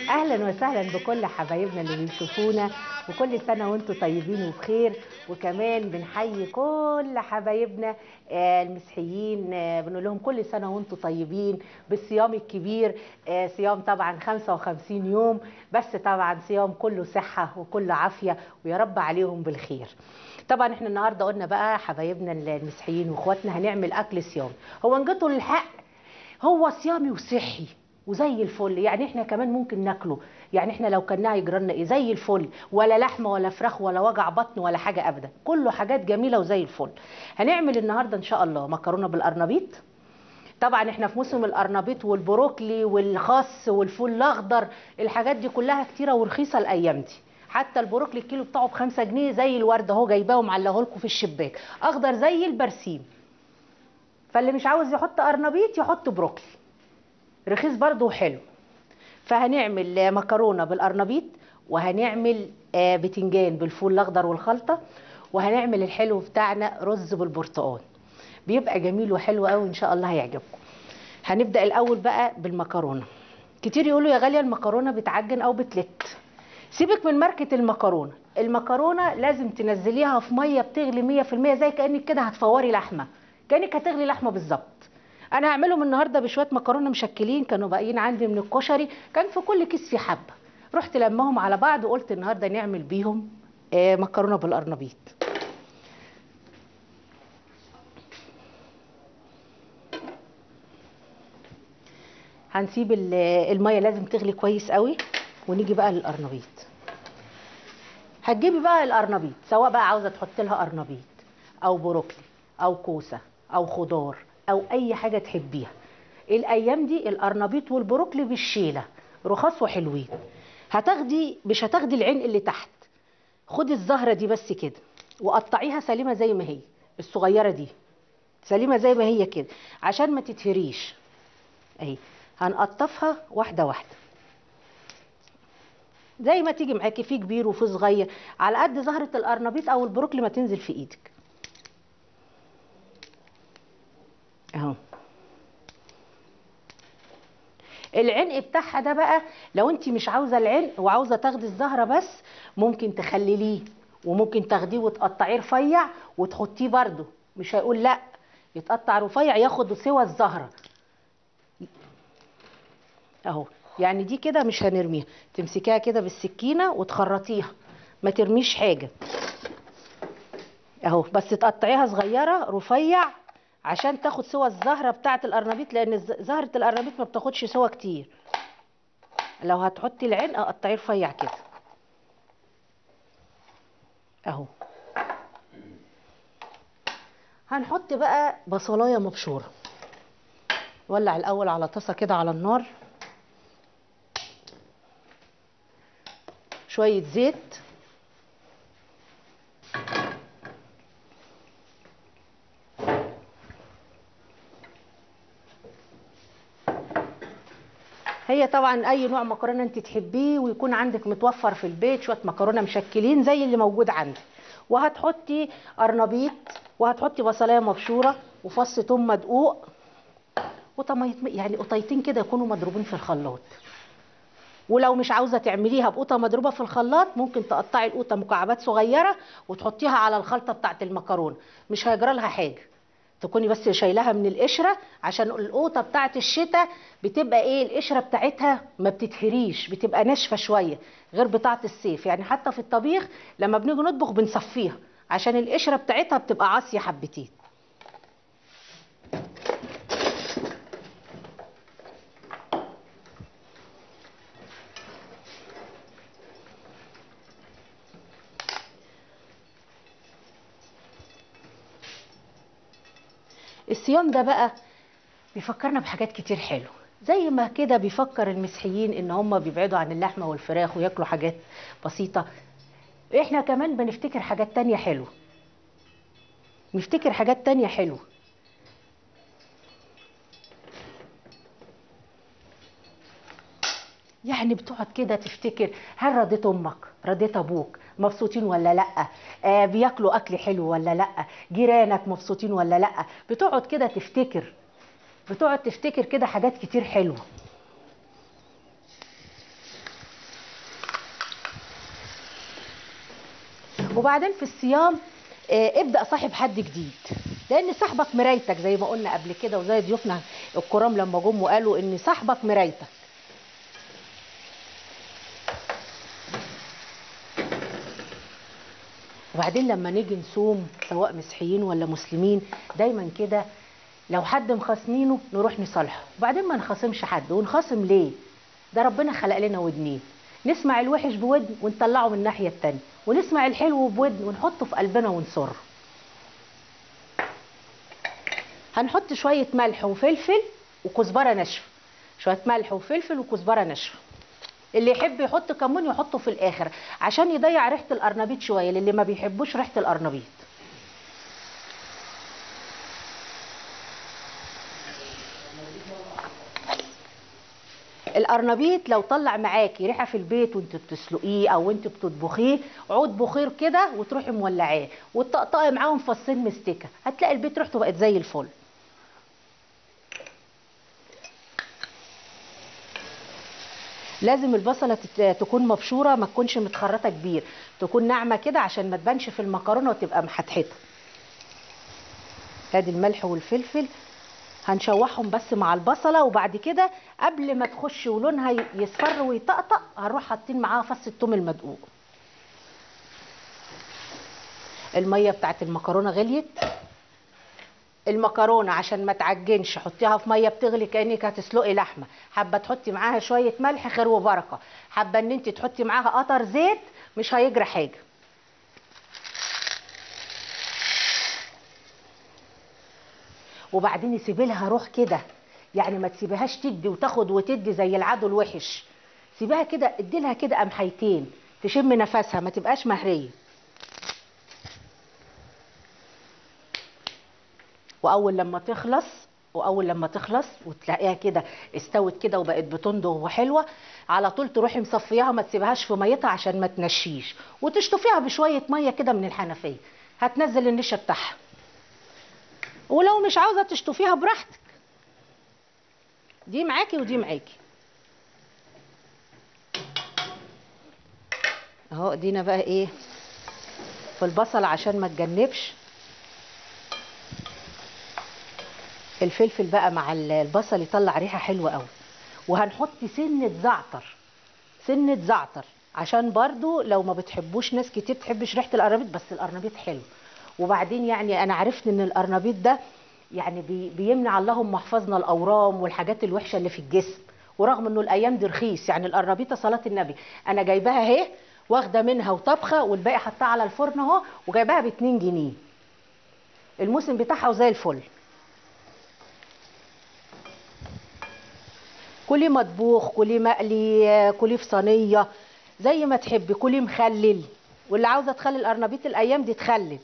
اهلا وسهلا بكل حبايبنا اللي بيشوفونا وكل سنه وانتم طيبين وبخير وكمان بنحيي كل حبايبنا آه، المسيحيين آه، بنقول لهم كل سنه وانتم طيبين بالصيام الكبير آه، صيام طبعا 55 يوم بس طبعا صيام كله صحه وكله عافيه ويا رب عليهم بالخير طبعا احنا النهارده قلنا بقى حبايبنا المسيحيين واخواتنا هنعمل اكل صيام هو ان جيتوا للحق هو صيامي وصحي وزي الفل يعني احنا كمان ممكن ناكله يعني احنا لو كلناه يجرى لنا ايه زي الفل ولا لحمه ولا فراخ ولا وجع بطن ولا حاجه ابدا كله حاجات جميله وزي الفل هنعمل النهارده ان شاء الله مكرونه بالقرنبيط طبعا احنا في موسم القرنبيط والبروكلي والخس والفول الاخضر الحاجات دي كلها كتيره ورخيصه الايام دي حتى البروكلي الكيلو بتاعه بخمسة جنيه زي الورد اهو جايباه ومعلقه لكم في الشباك اخضر زي البرسيم فاللي مش عاوز يحط قرنبيط يحط بروكلي رخيص برضه وحلو فهنعمل آه، مكرونه بالقرنبيط وهنعمل آه، بتنجان بالفول الاخضر والخلطه وهنعمل الحلو بتاعنا رز بالبرتقال بيبقى جميل وحلو قوي ان شاء الله هيعجبكم هنبدا الاول بقى بالمكرونه كتير يقولوا يا غاليه المكرونه بتعجن او بتلت سيبك من ماركه المكرونه المكرونه لازم تنزليها في ميه بتغلي 100% زي كانك كده هتفوري لحمه كانك هتغلي لحمه بالظبط انا هعملهم النهارده بشويه مكرونه مشكلين كانوا باقيين عندي من الكشري كان في كل كيس في حبه رحت لمهم على بعض وقلت النهارده نعمل بيهم آه، مكرونه بالقرنبيط هنسيب ال- الميه لازم تغلي كويس قوي ونيجي بقى للقرنبيط هتجيبي بقى القرنبيط سواء بقى عاوزه تحط لها قرنبيط او بروكلي او كوسه او خضار او اي حاجه تحبيها الايام دي القرنبيط والبروكلي بالشيله رخاص وحلوين هتاخدي مش هتاخدي العين اللي تحت خدي الزهره دي بس كده وقطعيها سليمه زي ما هي الصغيره دي سليمه زي ما هي كده عشان ما تتهريش اهي هنقطفها واحده واحده زي ما تيجي معاكي في كبير وفي صغير على قد زهره القرنبيط او البروكلي ما تنزل في ايدك اهو العنق بتاعها ده بقى لو انت مش عاوزه العنق وعاوزه تاخدي الزهره بس ممكن تخلليه وممكن تاخديه وتقطعيه رفيع وتحطيه برده مش هيقول لا يتقطع رفيع ياخد سوى الزهره اهو يعني دي كده مش هنرميها تمسكيها كده بالسكينه وتخرطيها ما ترميش حاجه اهو بس تقطعيها صغيره رفيع عشان تاخد سوى الزهره بتاعه القرنبيط لان الز- زهره القرنبيط ما بتاخدش سوى كتير لو هتحطي العنق قطعيه رفيع كده اهو هنحط بقى بصلايه مبشوره ولع الاول على طاسه كده على النار شويه زيت هي طبعا اي نوع مكرونه انت تحبيه ويكون عندك متوفر في البيت شويه مكرونه مشكلين زي اللي موجود عندك وهتحطي قرنبيط وهتحطي بصلايه مبشوره وفص ثوم مدقوق وطميط يعني قطيتين كده يكونوا مضروبين في الخلاط ولو مش عاوزه تعمليها بقوطه مضروبه في الخلاط ممكن تقطعي القوطه مكعبات صغيره وتحطيها على الخلطه بتاعه المكرونه مش هيجرى لها حاجه تكوني بس شايلاها من القشره عشان القوطه بتاعه الشتاء بتبقى ايه القشره بتاعتها ما بتتهريش بتبقى ناشفه شويه غير بتاعه الصيف يعني حتى في الطبيخ لما بنيجي نطبخ بنصفيها عشان القشره بتاعتها بتبقى عاصيه حبتين الصيام ده بقى بيفكرنا بحاجات كتير حلوه زي ما كده بيفكر المسيحيين ان هم بيبعدوا عن اللحمه والفراخ وياكلوا حاجات بسيطه احنا كمان بنفتكر حاجات تانية حلوه نفتكر حاجات تانية حلوه يعني بتقعد كده تفتكر هل رضيت امك رضيت ابوك مبسوطين ولا لا آه بياكلوا اكل حلو ولا لا جيرانك مبسوطين ولا لا بتقعد كده تفتكر بتقعد تفتكر كده حاجات كتير حلوه وبعدين في الصيام آه، ابدا صاحب حد جديد لان صاحبك مرايتك زي ما قلنا قبل كده وزي ضيوفنا الكرام لما جم وقالوا ان صاحبك مرايتك وبعدين لما نيجي نصوم سواء مسيحيين ولا مسلمين دايما كده لو حد مخاصمينه نروح نصالحه وبعدين ما نخاصمش حد ونخاصم ليه ده ربنا خلق لنا ودنين نسمع الوحش بودن ونطلعه من الناحيه التانيه ونسمع الحلو بودن ونحطه في قلبنا ونصره هنحط شويه ملح وفلفل وكزبره ناشفه شويه ملح وفلفل وكزبره ناشفه اللي يحب يحط كمون يحطه في الاخر عشان يضيع ريحه القرنبيط شويه للي ما بيحبوش ريحه القرنبيط القرنبيط لو طلع معاكي ريحه في البيت وانت بتسلقيه او انت بتطبخيه عود بخير كده وتروحي مولعاه وتطقطقي معاهم فصين مستكه هتلاقي البيت ريحته بقت زي الفل لازم البصله تت- تكون مبشوره ما تكونش متخرطه كبير تكون ناعمه كده عشان ما تبانش في المكرونه وتبقى محتحته ادي الملح والفلفل هنشوحهم بس مع البصله وبعد كده قبل ما تخش ولونها ي- يصفر ويطقطق هنروح حاطين معاها فص الثوم المدقوق الميه بتاعت المكرونه غليت المكرونه عشان ما تعجنش حطيها في ميه بتغلي كانك هتسلقي لحمه حابه تحطي معاها شويه ملح خير وبركه حابه ان انت تحطي معاها قطر زيت مش هيجرى حاجه وبعدين يسيبي لها روح كده يعني ما تسيبيهاش تدي وتاخد وتدي زي العدو الوحش سيبيها كده ادي لها كده قمحيتين تشم نفسها ما تبقاش مهريه واول لما تخلص واول لما تخلص وتلاقيها كده استوت كده وبقت بتندغ وحلوه على طول تروحي مصفياها ما تسيبهاش في ميتها عشان ما تنشيش وتشطفيها بشويه ميه كده من الحنفيه هتنزل النشا بتاعها ولو مش عاوزه تشطفيها براحتك دي معاكي ودي معاكي اهو ادينا بقى ايه في البصل عشان ما تجنبش الفلفل بقى مع ال- البصل يطلع ريحه حلوه قوي وهنحط سنه زعتر سنه زعتر عشان برضو لو ما بتحبوش ناس كتير تحبش ريحه القرنبيط بس القرنبيط حلو وبعدين يعني انا عرفت ان القرنبيط ده يعني بي بيمنع اللهم احفظنا الاورام والحاجات الوحشه اللي في الجسم ورغم انه الايام دي رخيص يعني القرنبيطه صلاه النبي انا جايباها اهي واخده منها وطبخه والباقي حطها على الفرن اهو وجايباها ب 2 جنيه الموسم بتاعها وزي الفل كلي مطبوخ كلي مقلي كلي في صينيه زي ما تحبي كلي مخلل واللي عاوزه تخلي القرنبيط الايام دي تخلل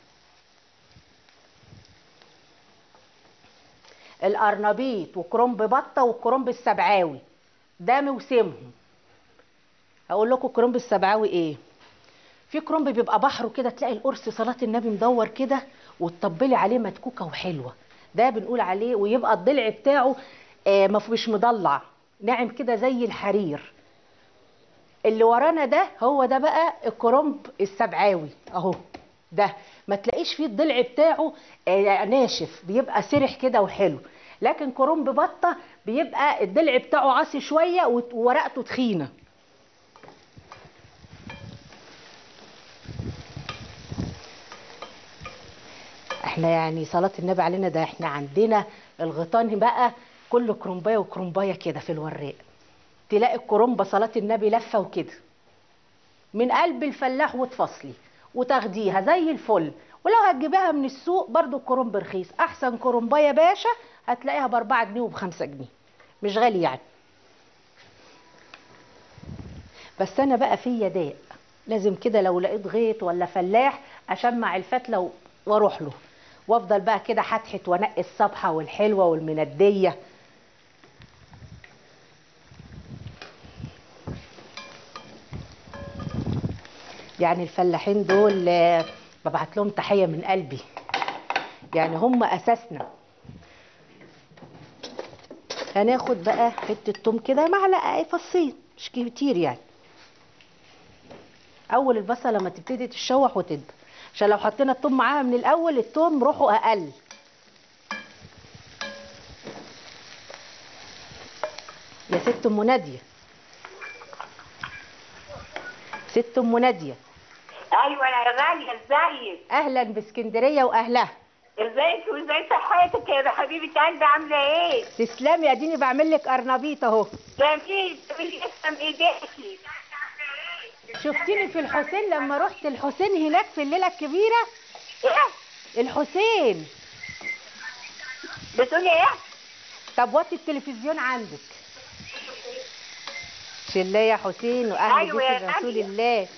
القرنبيط وكرنب بطه والكرنب السبعاوي ده موسمهم هقول لكم الكرنب السبعاوي ايه في كرنب بيبقى بحره كده تلاقي القرص صلاه النبي مدور كده وتطبلي عليه متكوكه وحلوه ده بنقول عليه ويبقى الضلع بتاعه آه ما مش مضلع ناعم كده زي الحرير اللي ورانا ده هو ده بقى الكرنب السبعاوي اهو ده ما تلاقيش فيه الضلع بتاعه آه ناشف بيبقى سرح كده وحلو لكن كرنب بطه بيبقى الضلع بتاعه عصي شويه وت- وورقته تخينه احنا يعني صلاة النبي علينا ده احنا عندنا الغيطان بقى كل كرنبايه وكرنبايه كده في الوراق تلاقي الكرنبه صلاة النبي لفه وكده من قلب الفلاح وتفصلي وتاخديها زي الفل ولو هتجيبيها من السوق برضو الكرنب رخيص احسن كرنبايه يا باشا هتلاقيها باربعة جنيه وبخمسة جنيه مش غالي يعني بس انا بقى في داء لازم كده لو لقيت غيط ولا فلاح اشمع الفتله و- واروح له وافضل بقى كده حتحت وانقي الصبحه والحلوه والمنديه يعني الفلاحين دول آه، ببعت لهم تحيه من قلبي يعني هم اساسنا هناخد بقى حته توم كده معلقه فصين مش كتير يعني اول البصله لما تبتدي تتشوح وتدبل عشان لو حطينا التوم معاها من الاول التوم روحه اقل يا ست ام ناديه ست ام ناديه ايوه يا غاليه ازيك اهلا باسكندريه واهلها ازيك وازاي صحتك يا حبيبه قلبي عامله ايه تسلمي اديني بعمل لك قرنبيط اهو جميل جميل اسم ايديكي شفتيني في الحسين لما رحت الحسين هناك في الليله الكبيره ايه الحسين بتقولي ايه طب وطي التلفزيون عندك شله يا حسين واهل أيوة يا بيت رسول غالية. الله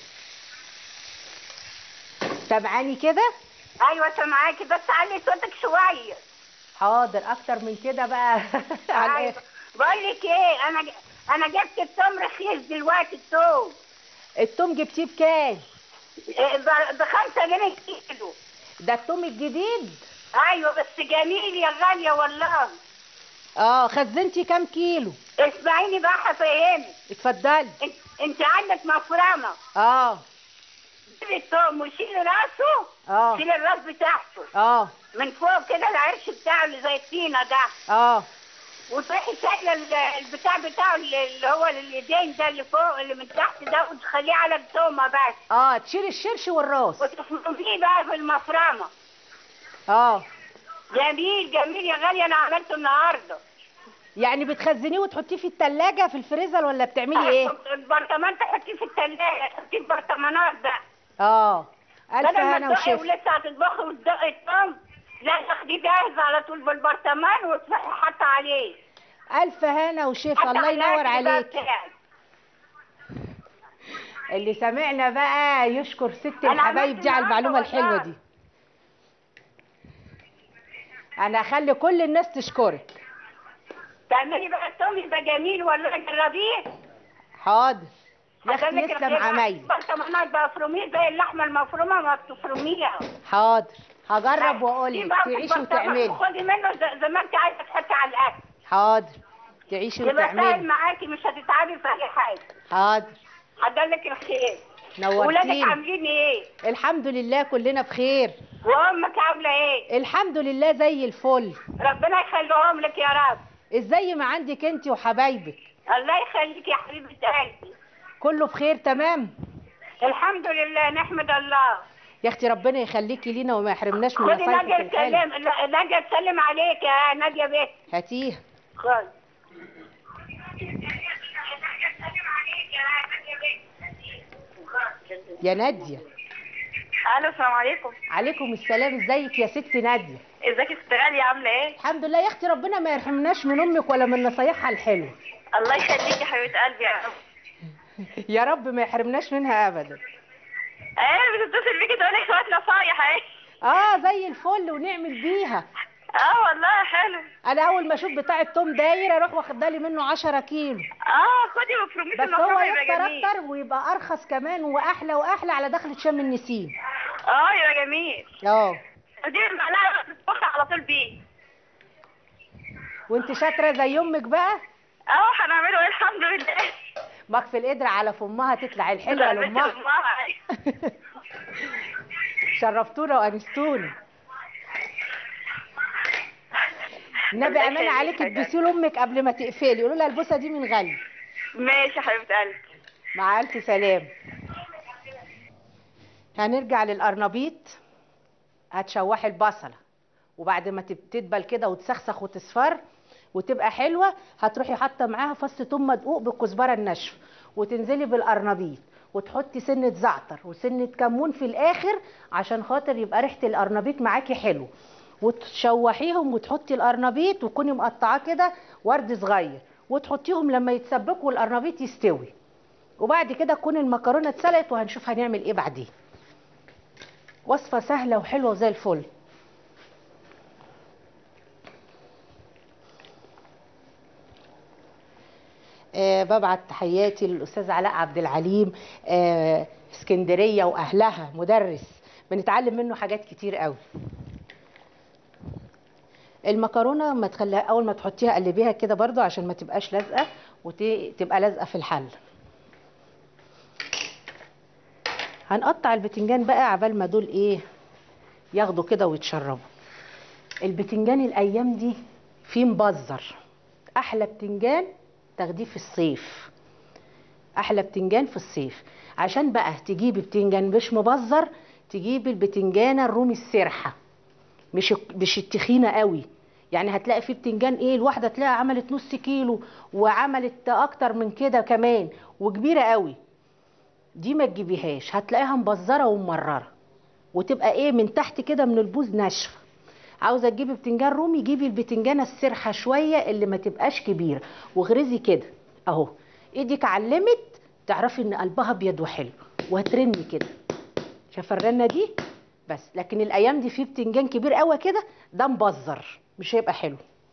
سامعاني كده ايوه سامعاكي بس علي صوتك شويه حاضر اكتر من كده بقى على أيوة. الآخر. بقول لك ايه انا ج- انا جبت التمر رخيص دلوقتي التوم التوم جبتيه بكام إيه، ب- بخمسة جنيه كيلو ده التوم الجديد ايوه بس جميل يا غاليه والله اه خزنتي كام كيلو اسمعيني بقى هفهمك اتفضلي انت, انت عندك مفرمه اه شيل التوم وشيل راسه اه شيل الراس بتاعته اه من فوق كده العرش بتاعه اللي زي الطينه ده اه وتروحي شايله ال- البتاع بتاعه اللي اللي هو اليدين ده اللي فوق اللي من تحت ده وتخليه على التومه بس اه تشيل الشرش والراس وتفرميه بقى في المفرمه اه جميل جميل يا غاليه انا عملته النهارده يعني بتخزنيه وتحطيه في التلاجة في الفريزر ولا بتعملي ايه البرطمان تحطيه في الثلاجه تحطيه في برطمانات بقى اه الف بدل ما هنا تدقي وشفا ولسه هتطبخي وتدقي التوم لا تاخديه جاهز على طول بالبرطمان وتروحي حاطه عليه الف هنا وشفا حتى الله على ينور الأكل بقى عليك بتاعك. اللي سمعنا بقى يشكر ست أنا الحبايب عملت دي على المعلومه النهاردة الحلوه والله. دي انا اخلي كل الناس تشكرك تعملي بقى التوم يبقى جميل ولا جربيه حاضر يا اختي هجيب لك يسلم الخيار عمايلي برطمانات بقى افرميه زي اللحمه المفرومه ما بتفرميها حاضر هجرب واقول دي لك بقى في تعيشي البرطمان وتعملي خدي منه زي زي ما انت عايزه تحطي على الاكل حاضر تعيشي يبقى سهل وتعملي معاكي مش هتتعبي في اي حاجه حاضر هدلك الخير ولادك نورتيني عاملين ايه الحمد لله كلنا بخير وامك عامله ايه الحمد لله زي الفل ربنا يخليهم لك يا رب ازاي ما عندك انت وحبايبك الله يخليك يا حبيبه قلبي كله بخير تمام الحمد لله نحمد الله يا اختي ربنا يخليكي لينا وما يحرمناش من خدي ناديه نصايحك الحلوه تسلم لا، ناديه تسلم عليك يا ناديه بيه هاتيها خد يا ناديه الو السلام عليكم عليكم السلام ازيك يا ست ناديه ازيك يا ست غاليه عامله ايه الحمد لله يا اختي ربنا ما يرحمناش من امك ولا من نصايحها الحلوه الله يخليكي يا حبيبه قلبي يا رب يا رب ما يحرمناش منها ابدا ايه بتتصل بيكي تقول لك شويه نصايح ايه اه زي الفل ونعمل بيها اه والله حلو انا اول ما اشوف بتاع التوم داير اروح واخده لي منه 10 كيلو اه خدي وفرميه بس هو المفرومه يبقى يكتر جميل اكتر ويبقى ارخص كمان واحلى واحلى على دخلة شم النسيم اه يبقى جميل اه دي المعلقه بتطبخي على طول بيه وانت شاطره زي امك بقى اه هنعمله ايه الحمد لله مكفي القدر على فمها تطلع الحلوه بنت لامها أمها، أيوة. شرفتونا وانستونا النبي الله امان يخليك عليك يا جدع. تبوسي لامك قبل ما تقفلي قولوا لها البوسه دي من غالي ماشي يا حبيبه قلبي مع الف سلام هنرجع للقرنبيط هتشوحي البصله وبعد ما تب- تدبل كده وتسخسخ وتصفر وتبقى حلوه هتروحي حاطه معاها فص ثوم مدقوق بالكزبره الناشفه وتنزلي بالقرنبيط وتحطي سنه زعتر وسنه كمون في الاخر عشان خاطر يبقى ريحه القرنبيط معاكي حلو وتشوحيهم وتحطي القرنبيط وتكوني مقطعاه كده ورد صغير وتحطيهم لما يتسبكوا والقرنبيط يستوي وبعد كده تكون المكرونه اتسلقت وهنشوف هنعمل ايه بعدين وصفه سهله وحلوه زي الفل آه ببعت تحياتي للاستاذ علاء عبد العليم آه اسكندريه واهلها مدرس بنتعلم منه حاجات كتير قوي المكرونه ما تخليها اول ما تحطيها قلبيها كده برضو عشان ما تبقاش لازقه وتبقى لازقه في الحل هنقطع البتنجان بقى عبال ما دول ايه ياخدوا كده ويتشربوا البتنجان الايام دي فيه مبذر احلى بتنجان تاخديه في الصيف احلى بتنجان في الصيف عشان بقى تجيبي بتنجان مش مبذر تجيبي البتنجانه الرومي السرحه مش مش التخينه قوي يعني هتلاقي في بتنجان ايه الواحده تلاقيها عملت نص كيلو وعملت اكتر من كده كمان وكبيره قوي دي ما تجيبيهاش هتلاقيها مبذره وممرره وتبقى ايه من تحت كده من البوز ناشفه عاوزه تجيبي بتنجان رومي جيبي البتنجانه السرحه شويه اللي ما تبقاش كبيره واغرزي كده اهو ايدك علمت تعرفي ان قلبها ابيض وحلو وهترني كده شايفه الرنه دي بس لكن الايام دي في بتنجان كبير قوي كده ده مبذر مش هيبقى حلو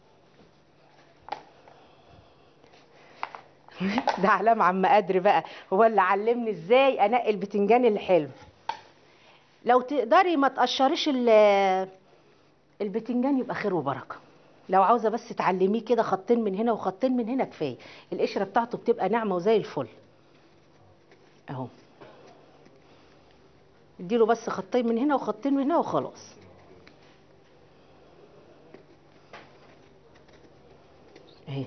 ده علام عم قدر بقى هو اللي علمني ازاي انقي البتنجان الحلو لو تقدري ما تقشريش ال- البتنجان يبقى خير وبركه لو عاوزه بس تعلميه كده خطين من هنا وخطين من هنا كفايه القشره بتاعته بتبقى ناعمه وزي الفل اهو اديله بس خطين من هنا وخطين من هنا وخلاص اهي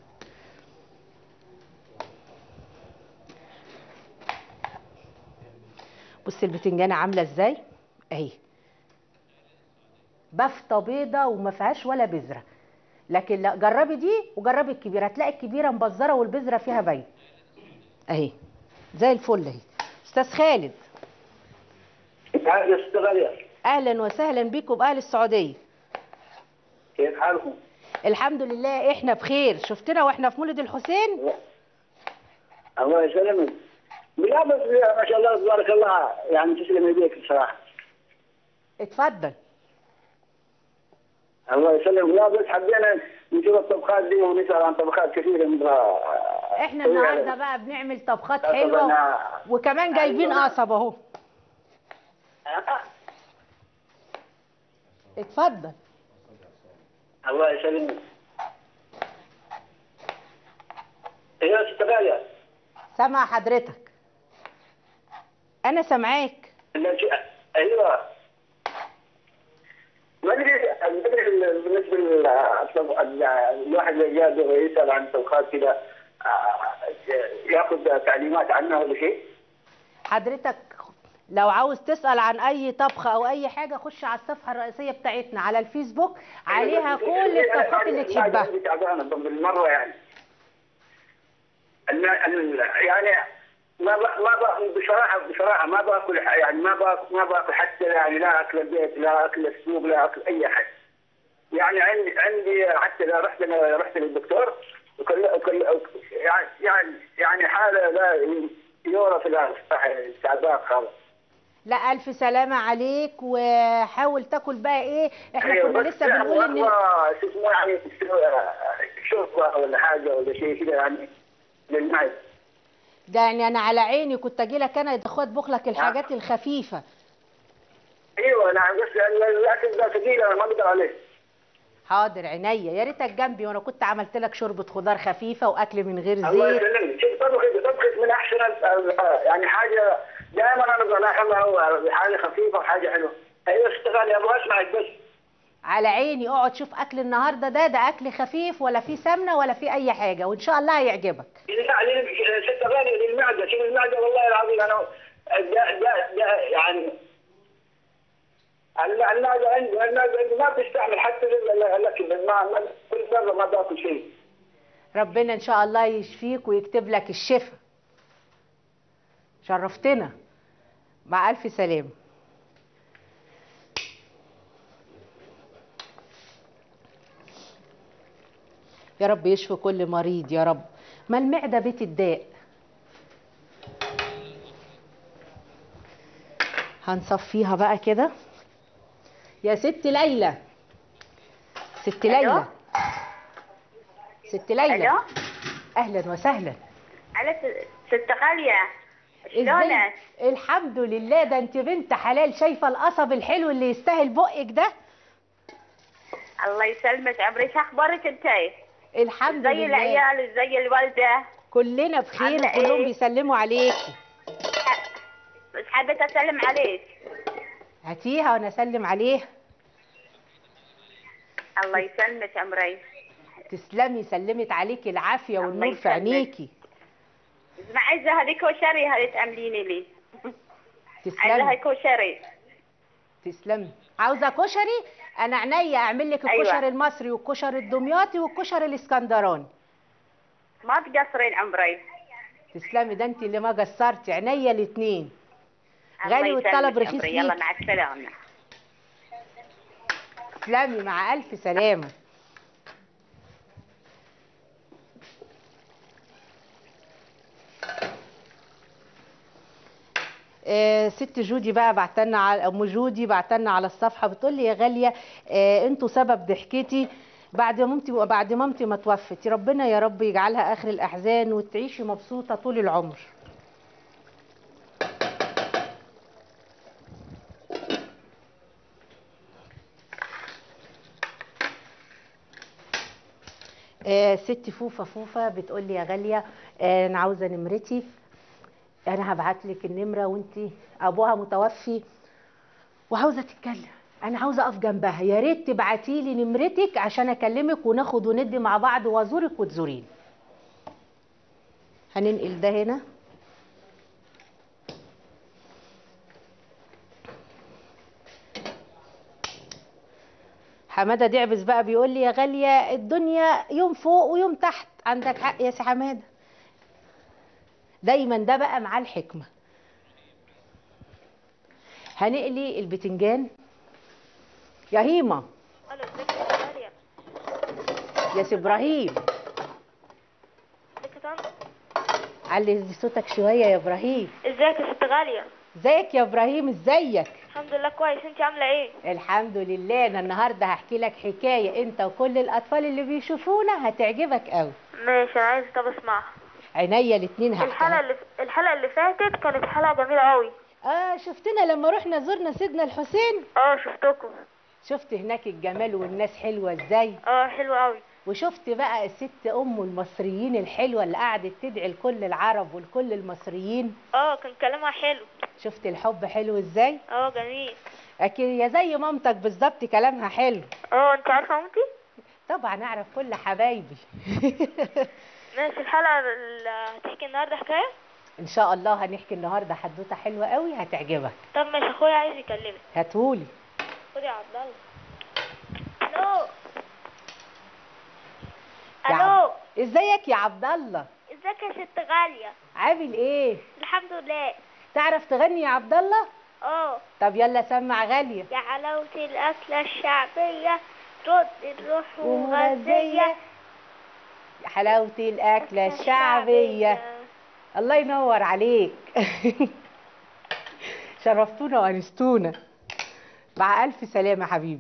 بصي البتنجانه عامله ازاي اهي بفته بيضه وما فيهاش ولا بذره لكن لا جربي دي وجربي الكبيره هتلاقي الكبيره مبذره والبذره فيها باين اهي زي الفل اهي استاذ خالد يا ست غالية اهلا وسهلا بيكم باهل السعوديه كيف حالكم؟ الحمد لله احنا بخير شفتنا واحنا في مولد الحسين الله يسلمك لا بس ما شاء الله تبارك الله يعني تسلم يديك بصراحة اتفضل الله يسلمك لا بس حبينا نشوف الطبخات دي ونسأل عن طبخات كثيرة نبغى احنا النهارده بقى بنعمل طبخات حلوه طبعاً. وكمان جايبين قصب اهو اتفضل الله يسلمك يا ست غالية سامع حضرتك انا سامعاك لا شيء- ايوه ما ادري ما ادري بالنسبه للطب- الواحد اللي جاء يسال عن طبخات كذا آه، ياخذ تعليمات عنها ولا شيء؟ حضرتك لو عاوز تسأل عن أي طبخة أو أي حاجة خش على الصفحة الرئيسية بتاعتنا على الفيسبوك عليها كل الطبخات اللي تحبها عندي تعبانه بالمره يعني الم- ال- يعني ما ب... ما ب... بصراحه بصراحه ما باكل ح- يعني ما باكل ما باكل حتى يعني لا اكل البيت لا اكل السوق لا اكل اي حاجه يعني عندي عندي حتى لو رحت أنا رحت للدكتور وكل وكل يعني يعني يعني حاله لا يورى في الصحه تعبان خالص لا ألف سلامة عليك وحاول تاكل بقى إيه إحنا أيوة، كنا بس لسه يعني بنقول إن والله شو اسمه يعني شوربه ولا حاجه ولا شيء كذا يعني للمعده ده يعني أنا على عيني كنت أجي لك أنا يا أخويا أطبخ لك الحاجات الخفيفة ايوه نعم بس الاكل ده ثقيل انا ما اقدر عليه حاضر عينيا يا ريتك جنبي وأنا كنت عملت لك شوربة خضار خفيفة وأكل من غير الله زيت يسلمك شوف طبخت طبخت من احسن ال- يعني حاجه دائما انا بلاحظها حاجه خفيفه وحاجه حلوه ايوه اشتغل ابغى اسمعك بس على عيني اقعد شوف أكل النهاردة ده ده أكل خفيف ولا فيه سمنة ولا فيه أي حاجة وإن شاء الله هيعجبك يعني ست غالي للمعده شوف المعده والله العظيم انا دا دا دا يعني الم- المعده عندي المعده عندي ما بتستعمل حتى لل- الاكل ما ما- كل مره ما باكل شيء ربنا ان شاء الله يشفيك ويكتب لك الشفاء شرفتنا مع الف سلامه يا رب يشفي كل مريض يا رب ما المعده بيت الداء هنصفيها بقى كده يا ست ليلى ست ألو؟ ليلى ست ليلى الو اهلا وسهلا على س- ست غالية شلونك؟ الحمد لله ده انت بنت حلال شايفه القصب الحلو اللي يستاهل بقك ده الله يسلمك عمري شو اخبارك انتي؟ الحمد زي لله العيال زي الوالدة كلنا بخير عاملة وكلهم إيه؟ بيسلموا عليكي بس حد حبيت اسلم عليك هاتيها وانا اسلم عليها الله يسلمك عمري تسلمي سلمت عليكي العافيه الله والنور في يسلمك. عينيكي عايزه هذه كشري هذه تعمليني لي عايزاها تسلمي كشري تسلمي عاوزه كشري انا عينيا اعمل لك أيوة. الكشري المصري والكشري الدمياطي والكشري الاسكندراني ما تقصرين عمري تسلمي ده انت اللي ما قصرتي عينيا الاثنين الله غالي يسلمك والطلب رخيص عمري. يلا ليك. مع السلامه تسلمي مع الف سلامه آه، ست جودي بقى بعتلنا على ام جودي بعتلنا على الصفحه بتقول لي يا غاليه آه، انتوا سبب ضحكتي بعد مامتي بعد مامتي ما توفت ربنا يا رب يجعلها اخر الاحزان وتعيشي مبسوطه طول العمر آه، ست فوفا فوفا بتقول لي يا غاليه آه، انا عاوزه نمرتي انا هبعت لك النمره وانت ابوها متوفي وعاوزه تتكلم انا عاوزه اقف جنبها يا ريت تبعتي لي نمرتك عشان اكلمك وناخد وندي مع بعض وازورك وتزوريني هننقل ده هنا حماده دعبس بقى بيقول لي يا غاليه الدنيا يوم فوق ويوم تحت عندك حق يا سي حماده دايما ده بقى معاه الحكمه هنقلي البتنجان يا هيما الو ازيك يا غالية يا سي ابراهيم ازيك يا طنط علي صوتك شويه يا ابراهيم ازيك يا ست غالية ازيك يا ابراهيم ازيك الحمد لله كويس انت عاملة ايه الحمد لله انا النهارده هحكي لك حكايه انت وكل الاطفال اللي بيشوفونا هتعجبك قوي ماشي انا عايزة طب اسمعها عينيا الاتنين الحلقة هحكي اللي الحلقة اللي فاتت كانت حلقة جميلة قوي اه شفتنا لما رحنا زرنا سيدنا الحسين اه شفتكم شفت هناك الجمال والناس حلوه ازاي اه حلو قوي وشفت بقى الست ام المصريين الحلوه اللي قعدت تدعي لكل العرب ولكل المصريين اه كان كلامها حلو شفت الحب حلو ازاي اه جميل اكيد يا زي مامتك بالظبط كلامها حلو اه انت عارفة مامتي طبعا اعرف كل حبايبي ماشي الحلقة اللي هتحكي النهاردة حكاية ان شاء الله هنحكي النهارده حدوته حلوه قوي هتعجبك طب ماشي اخويا عايز يكلمك هاتهولي خد يا عبد الله الو يا الو عبد- ازيك يا عبد الله ازيك يا ست غالية عامل ايه الحمد لله تعرف تغني يا عبد الله اه طب يلا سمع غاليه يا حلاوة الأكلة الشعبية ترد الروح ومغذية ومغذية حلاوه الاكله الشعبيه الله ينور عليك شرفتونا وانستونا مع الف سلامه يا حبيبي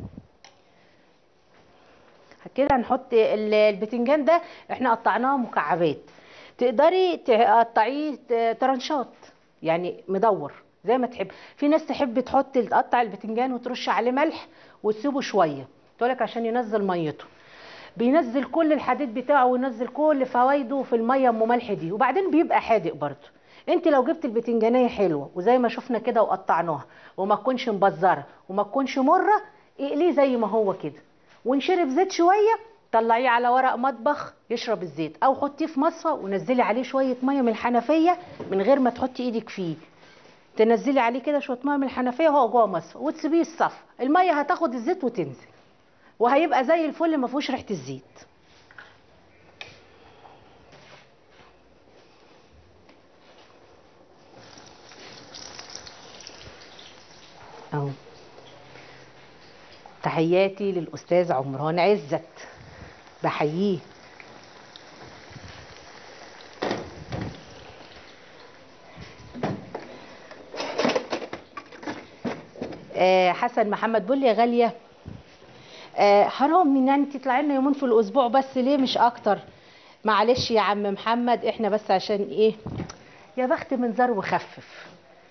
كده هنحط ال- البتنجان ده احنا قطعناه مكعبات تقدري تقطعيه ت- ترنشات يعني مدور زي ما تحب في ناس تحب تحط تقطع البتنجان وترش عليه ملح وتسيبه شويه تقولك عشان ينزل ميته بينزل كل الحديد بتاعه وينزل كل فوائده في الميه ام ملح دي وبعدين بيبقى حادق برضه انت لو جبت البتنجانيه حلوه وزي ما شفنا كده وقطعناها وما تكونش مبزره وما تكونش مره اقليه زي ما هو كده ونشرب زيت شويه طلعيه على ورق مطبخ يشرب الزيت او حطيه في مصفى ونزلي عليه شويه ميه من الحنفيه من غير ما تحطي ايدك فيه تنزلي عليه كده شويه ميه من الحنفيه وهو جوه مصفى وتسيبيه الصفى الميه هتاخد الزيت وتنزل وهيبقى زي الفل ما فيهوش ريحه الزيت اهو تحياتي للاستاذ عمران عزت بحييه آه، حسن محمد بيقول لي يا غاليه آه، حرام ان انت تطلعي لنا يومين في الاسبوع بس ليه مش اكتر معلش يا عم محمد احنا بس عشان ايه يا بخت من زر وخفف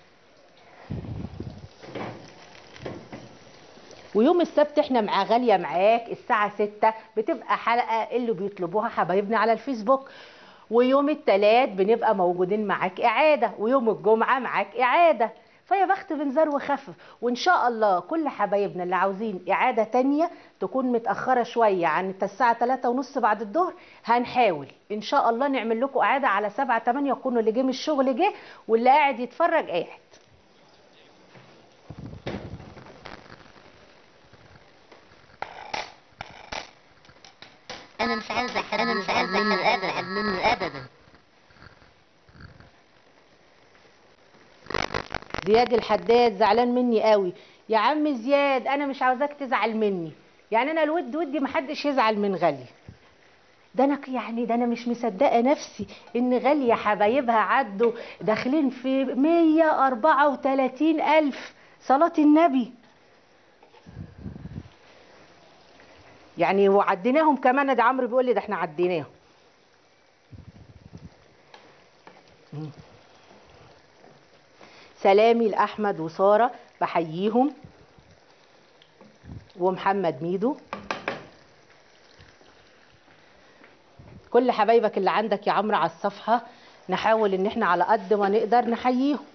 ويوم السبت احنا مع غالية معاك الساعة ستة بتبقى حلقة اللي بيطلبوها حبايبنا على الفيسبوك ويوم التلات بنبقى موجودين معاك اعاده ويوم الجمعه معاك اعاده فيا بخت بنزار وخفف وان شاء الله كل حبايبنا اللي عاوزين اعاده تانية تكون متاخره شويه عن الساعه 3 ونص بعد الظهر هنحاول ان شاء الله نعمل لكم اعاده على 7 8 يكونوا اللي جه من الشغل جه واللي قاعد يتفرج قاعد انا مش عايزه حد انا مش عايزه مني ابدا مني ابدا زياد الحداد زعلان مني قوي يا عم زياد انا مش عاوزاك تزعل مني يعني انا الود ودي محدش يزعل من غاليه ده انا يعني ده انا مش مصدقه نفسي ان غاليه حبايبها عدوا داخلين في 134 الف صلاه النبي يعني وعديناهم كمان ده عمرو بيقول لي ده احنا عديناهم مم. سلامي لاحمد وساره بحييهم ومحمد ميدو كل حبايبك اللي عندك يا عمرو على الصفحه نحاول ان احنا على قد ما نقدر نحييهم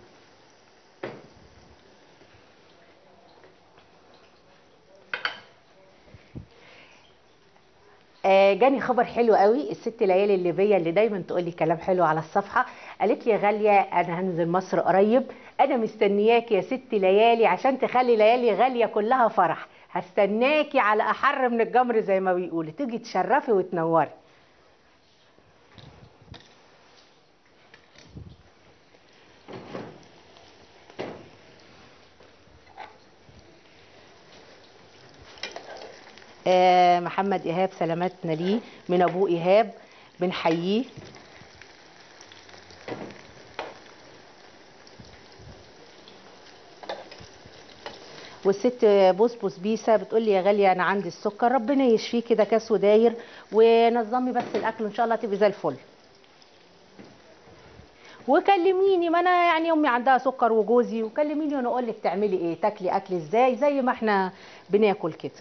آه، جاني خبر حلو قوي الست ليالي الليبيه اللي دايما تقول لي كلام حلو على الصفحه قالت لي يا غاليه انا هنزل مصر قريب انا مستنياكي يا ست ليالي عشان تخلي ليالي غاليه كلها فرح هستناكي على احر من الجمر زي ما بيقولوا تيجي تشرفي وتنوري آه، محمد ايهاب سلامتنا ليه من ابوه ايهاب بنحييه والست بوسبوس بيسا بتقول لي يا غاليه انا عندي السكر ربنا يشفيه كده كاس وداير ونظمي بس الاكل ان شاء الله تبقي زي الفل وكلميني ما انا يعني امي عندها سكر وجوزي وكلميني وانا اقول لك تعملي ايه تاكلي اكل ازاي زي ما احنا بناكل كده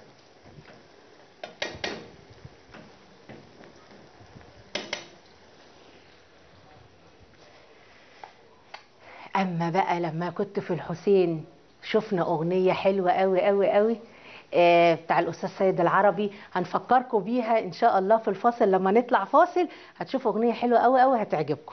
اما بقى لما كنت في الحسين شفنا اغنيه حلوه قوي قوي قوي آه بتاع الاستاذ سيد العربي هنفكركم بيها ان شاء الله في الفاصل لما نطلع فاصل هتشوفوا اغنيه حلوه قوي قوي هتعجبكم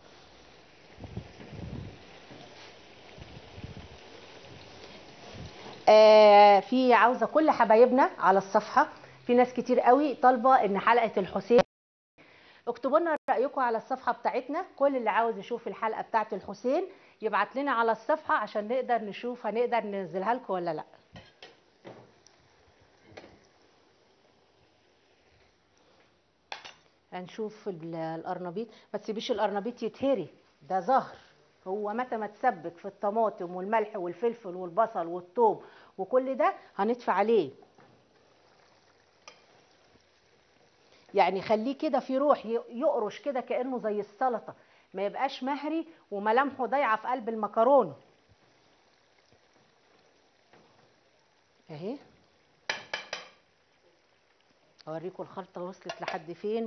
آه في عاوزه كل حبايبنا على الصفحه في ناس كتير قوي طالبه ان حلقه الحسين اكتبوا لنا رايكم على الصفحه بتاعتنا كل اللي عاوز يشوف الحلقه بتاعه الحسين يبعت لنا على الصفحه عشان نقدر نشوف هنقدر ننزلها لكم ولا لا هنشوف ال- القرنبيط ما تسيبيش القرنبيط يتهري ده زهر هو متى ما تسبك في الطماطم والملح والفلفل والبصل والثوم وكل ده هنطفي عليه يعني خليه كده في روح ي- يقرش كده كانه زي السلطه ما يبقاش مهري وملامحه ضايعه في قلب المكرونه اهي اوريكم الخلطه وصلت لحد فين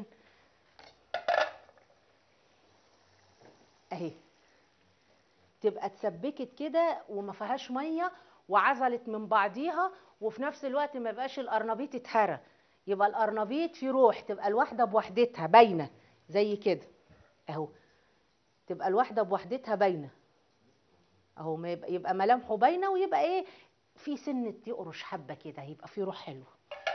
اهي تبقى اتسبكت كده وما فيهاش ميه وعزلت من بعضيها وفي نفس الوقت ما يبقاش القرنبيط اتهرى يبقى القرنبيط في روح تبقى الواحده بوحدتها باينه زي كده اهو تبقى الواحده بوحدتها باينه اهو ما يبقى, يبقى ملامحه باينه ويبقى ايه في سنه يقرش حبه كده يبقى في روح حلوه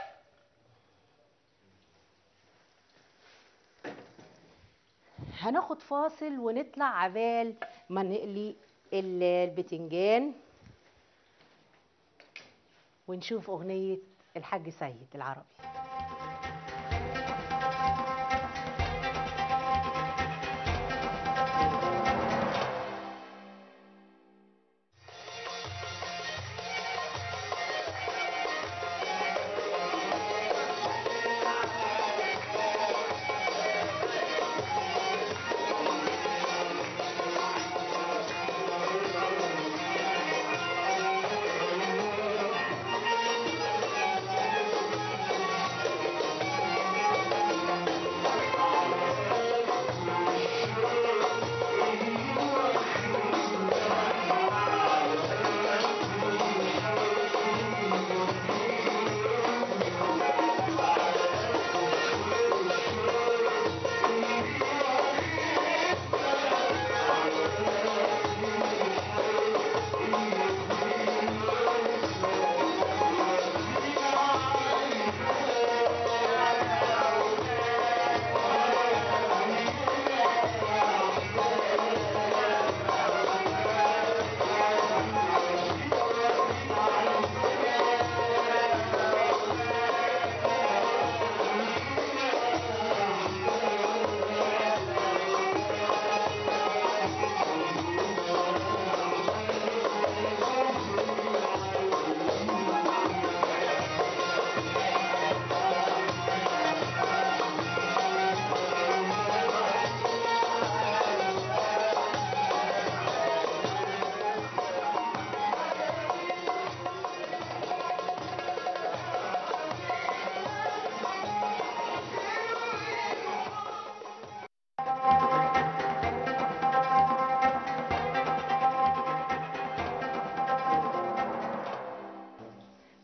هناخد فاصل ونطلع عبال ما نقلي ال- البتنجان ونشوف اغنيه الحاج سيد العربي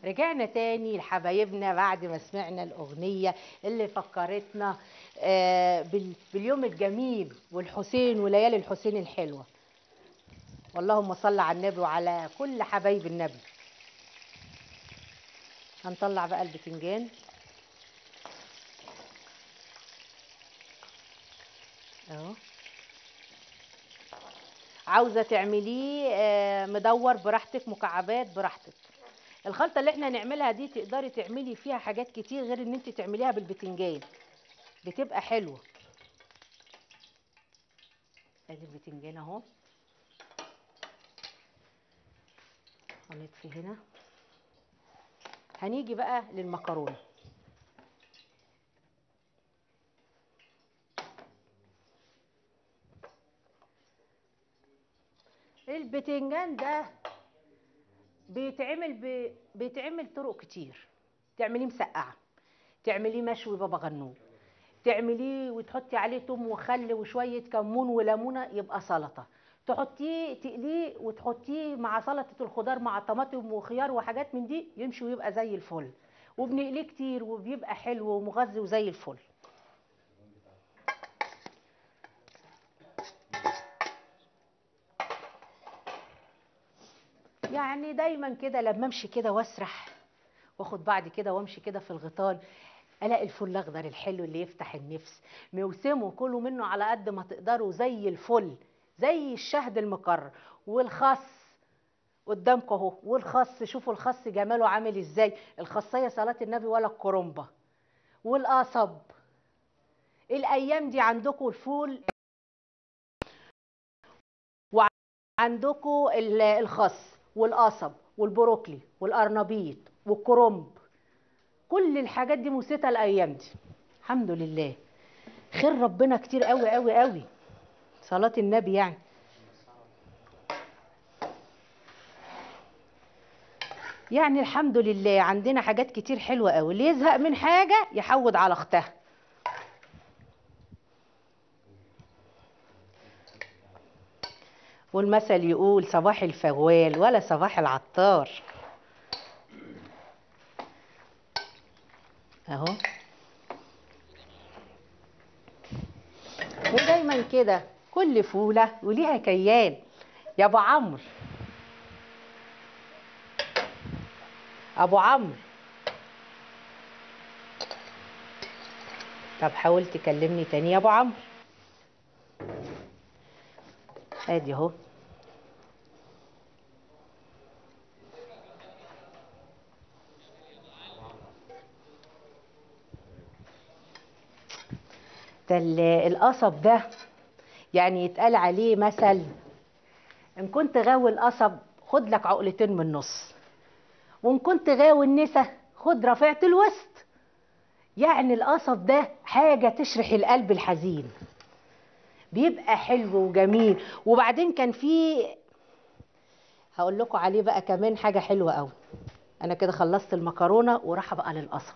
رجعنا تاني لحبايبنا بعد ما سمعنا الأغنية اللي فكرتنا آه، بال- باليوم الجميل والحسين وليالي الحسين الحلوة اللهم صل على النبي وعلى كل حبايب النبي هنطلع بقى البتنجان اهو عاوزه تعمليه آه، مدور براحتك مكعبات براحتك الخلطه اللي احنا هنعملها دي تقدري تعملي فيها حاجات كتير غير ان انت تعمليها بالبتنجان بتبقى حلوه ادي البتنجان اهو هنطفي هنا هنيجي بقى للمكرونه البتنجان ده بيتعمل ب... بيتعمل طرق كتير تعمليه مسقعه تعمليه مشوي بابا غنوج تعمليه وتحطي عليه توم وخل وشويه كمون وليمونه يبقى سلطه تحطيه تقليه وتحطيه مع سلطه الخضار مع طماطم وخيار وحاجات من دي يمشي ويبقى زي الفل وبنقليه كتير وبيبقى حلو ومغذي وزي الفل يعني دايما كده لما امشي كده واسرح واخد بعد كده وامشي كده في الغيطان الاقي الفل الاخضر الحلو اللي يفتح النفس موسمه كلوا منه على قد ما تقدروا زي الفل زي الشهد المكرر والخس قدامكم اهو والخس شوفوا الخس جماله عامل ازاي الخاصيه صلاه النبي ولا الكرنبه والقصب الايام دي عندكم الفول وعندكم ال- الخس والقصب والبروكلي والقرنبيط والكرنب كل الحاجات دي مسيتة الايام دي الحمد لله خير ربنا كتير قوي قوي قوي صلاة النبي يعني يعني الحمد لله عندنا حاجات كتير حلوة قوي اللي يزهق من حاجة يحود على اختها والمثل يقول صباح الفوال ولا صباح العطار اهو ودايما كده كل فولة وليها كيان يا ابو عمرو ابو عمرو طب حاول تكلمني تاني يا ابو عمرو ادي اهو ده ال- القصب ده يعني يتقال عليه مثل ان كنت غاوي القصب خد لك عقلتين من النص وان كنت غاوي النسا خد رفيعة الوسط يعني القصب ده حاجة تشرح القلب الحزين بيبقى حلو وجميل وبعدين كان في هقول لكم عليه بقى كمان حاجة حلوة قوي انا كده خلصت المكرونة وراح بقى للقصب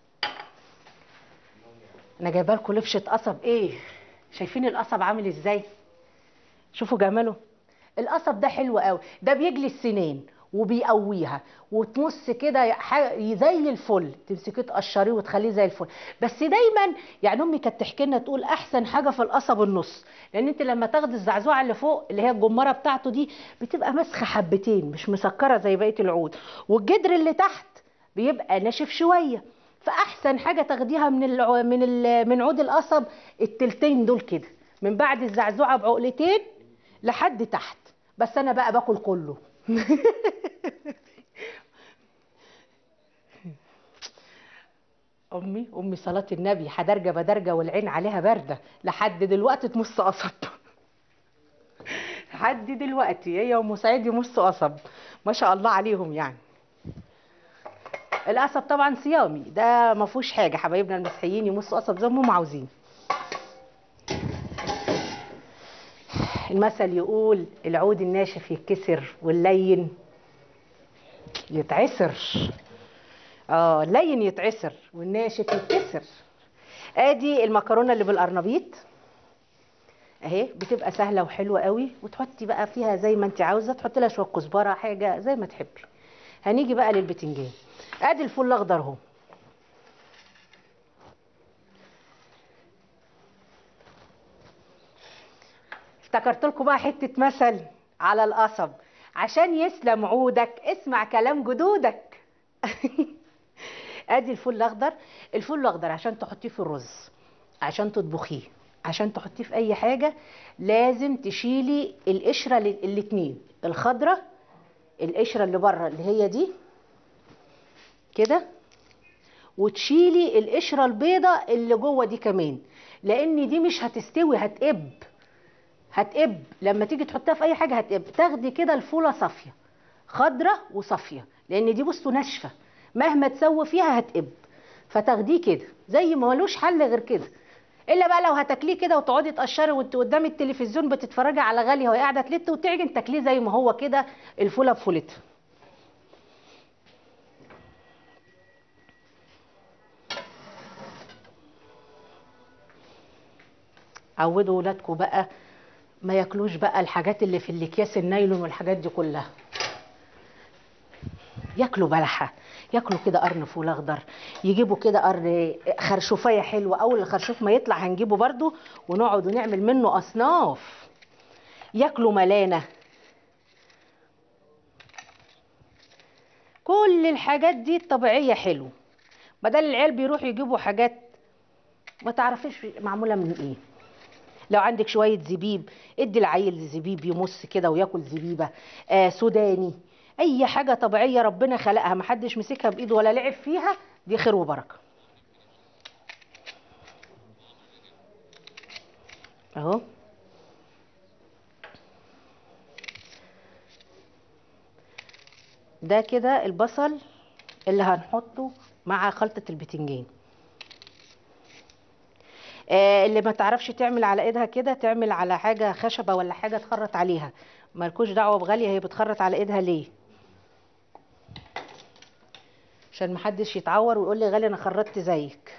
انا جايبه لكم لفشه قصب ايه شايفين القصب عامل ازاي شوفوا جماله القصب ده حلو قوي ده بيجلي السنين وبيقويها وتمص كده ح- زي الفل تمسكيه تقشريه وتخليه زي الفل بس دايما يعني امي كانت تحكي لنا تقول احسن حاجه في القصب النص لان انت لما تاخدي الزعزوعه اللي فوق اللي هي الجمره بتاعته دي بتبقى ماسخه حبتين مش مسكره زي بقيه العود والجدر اللي تحت بيبقى ناشف شويه فاحسن حاجه تاخديها من الع... من ال... من عود القصب التلتين دول كده من بعد الزعزوعه بعقلتين لحد تحت بس انا بقى باكل كله امي امي صلاه النبي حدرجه بدرجه والعين عليها بارده لحد دلوقتي تمص قصب لحد دلوقتي هي ام سعيد يمصوا قصب ما شاء الله عليهم يعني القصب طبعا صيامي ده ما فيهوش حاجه حبايبنا المسيحيين يمصوا قصب زي ما هم عاوزين المثل يقول العود الناشف يتكسر واللين يتعسر اه اللين يتعسر والناشف يتكسر ادي المكرونه اللي بالقرنبيط اهي بتبقى سهله وحلوه قوي وتحطي بقى فيها زي ما انت عاوزه تحطي لها شويه كزبره حاجه زي ما تحبي هنيجي بقى للبتنجان ادي الفول الاخضر اهو افتكرت لكم بقى حته مثل على القصب عشان يسلم عودك اسمع كلام جدودك ادي الفول الاخضر الفول الاخضر عشان تحطيه في الرز عشان تطبخيه عشان تحطيه في اي حاجه لازم تشيلي القشره ال- الاتنين الخضره القشره اللي بره اللي هي دي كده وتشيلي القشره البيضه اللي جوه دي كمان لان دي مش هتستوي هتقب هتقب لما تيجي تحطها في اي حاجه هتقب تاخدي كده الفوله صافيه خضره وصافيه لان دي بصوا ناشفه مهما تسوي فيها هتقب فتاخديه كده زي ما ملوش حل غير كده الا بقى لو هتاكليه كده وتقعدي تقشري وانت قدام التلفزيون بتتفرجي على غاليه وهي قاعده تلت وتعجن تاكليه زي ما هو كده الفوله بفولتها عودوا ولادكم بقى ما ياكلوش بقى الحاجات اللي في الاكياس النايلون والحاجات دي كلها ياكلوا بلحه ياكلوا كده قرن فول اخضر يجيبوا كده قرن خرشوفيه حلوه اول الخرشوف ما يطلع هنجيبه برده ونقعد ونعمل منه اصناف ياكلوا ملانه كل الحاجات دي الطبيعيه حلو بدل العيال بيروحوا يجيبوا حاجات ما تعرفيش معموله من ايه لو عندك شويه زبيب ادي العيل زبيب يمص كده وياكل زبيبه آه سوداني اي حاجه طبيعيه ربنا خلقها محدش مسكها بايده ولا لعب فيها دي خير وبركه اهو ده كده البصل اللي هنحطه مع خلطه البتنجان آه، اللي ما تعرفش تعمل على ايدها كده تعمل على حاجه خشبه ولا حاجه تخرط عليها مالكوش دعوه بغاليه هي بتخرط على ايدها ليه عشان محدش يتعور ويقول لي غالي انا خرطت زيك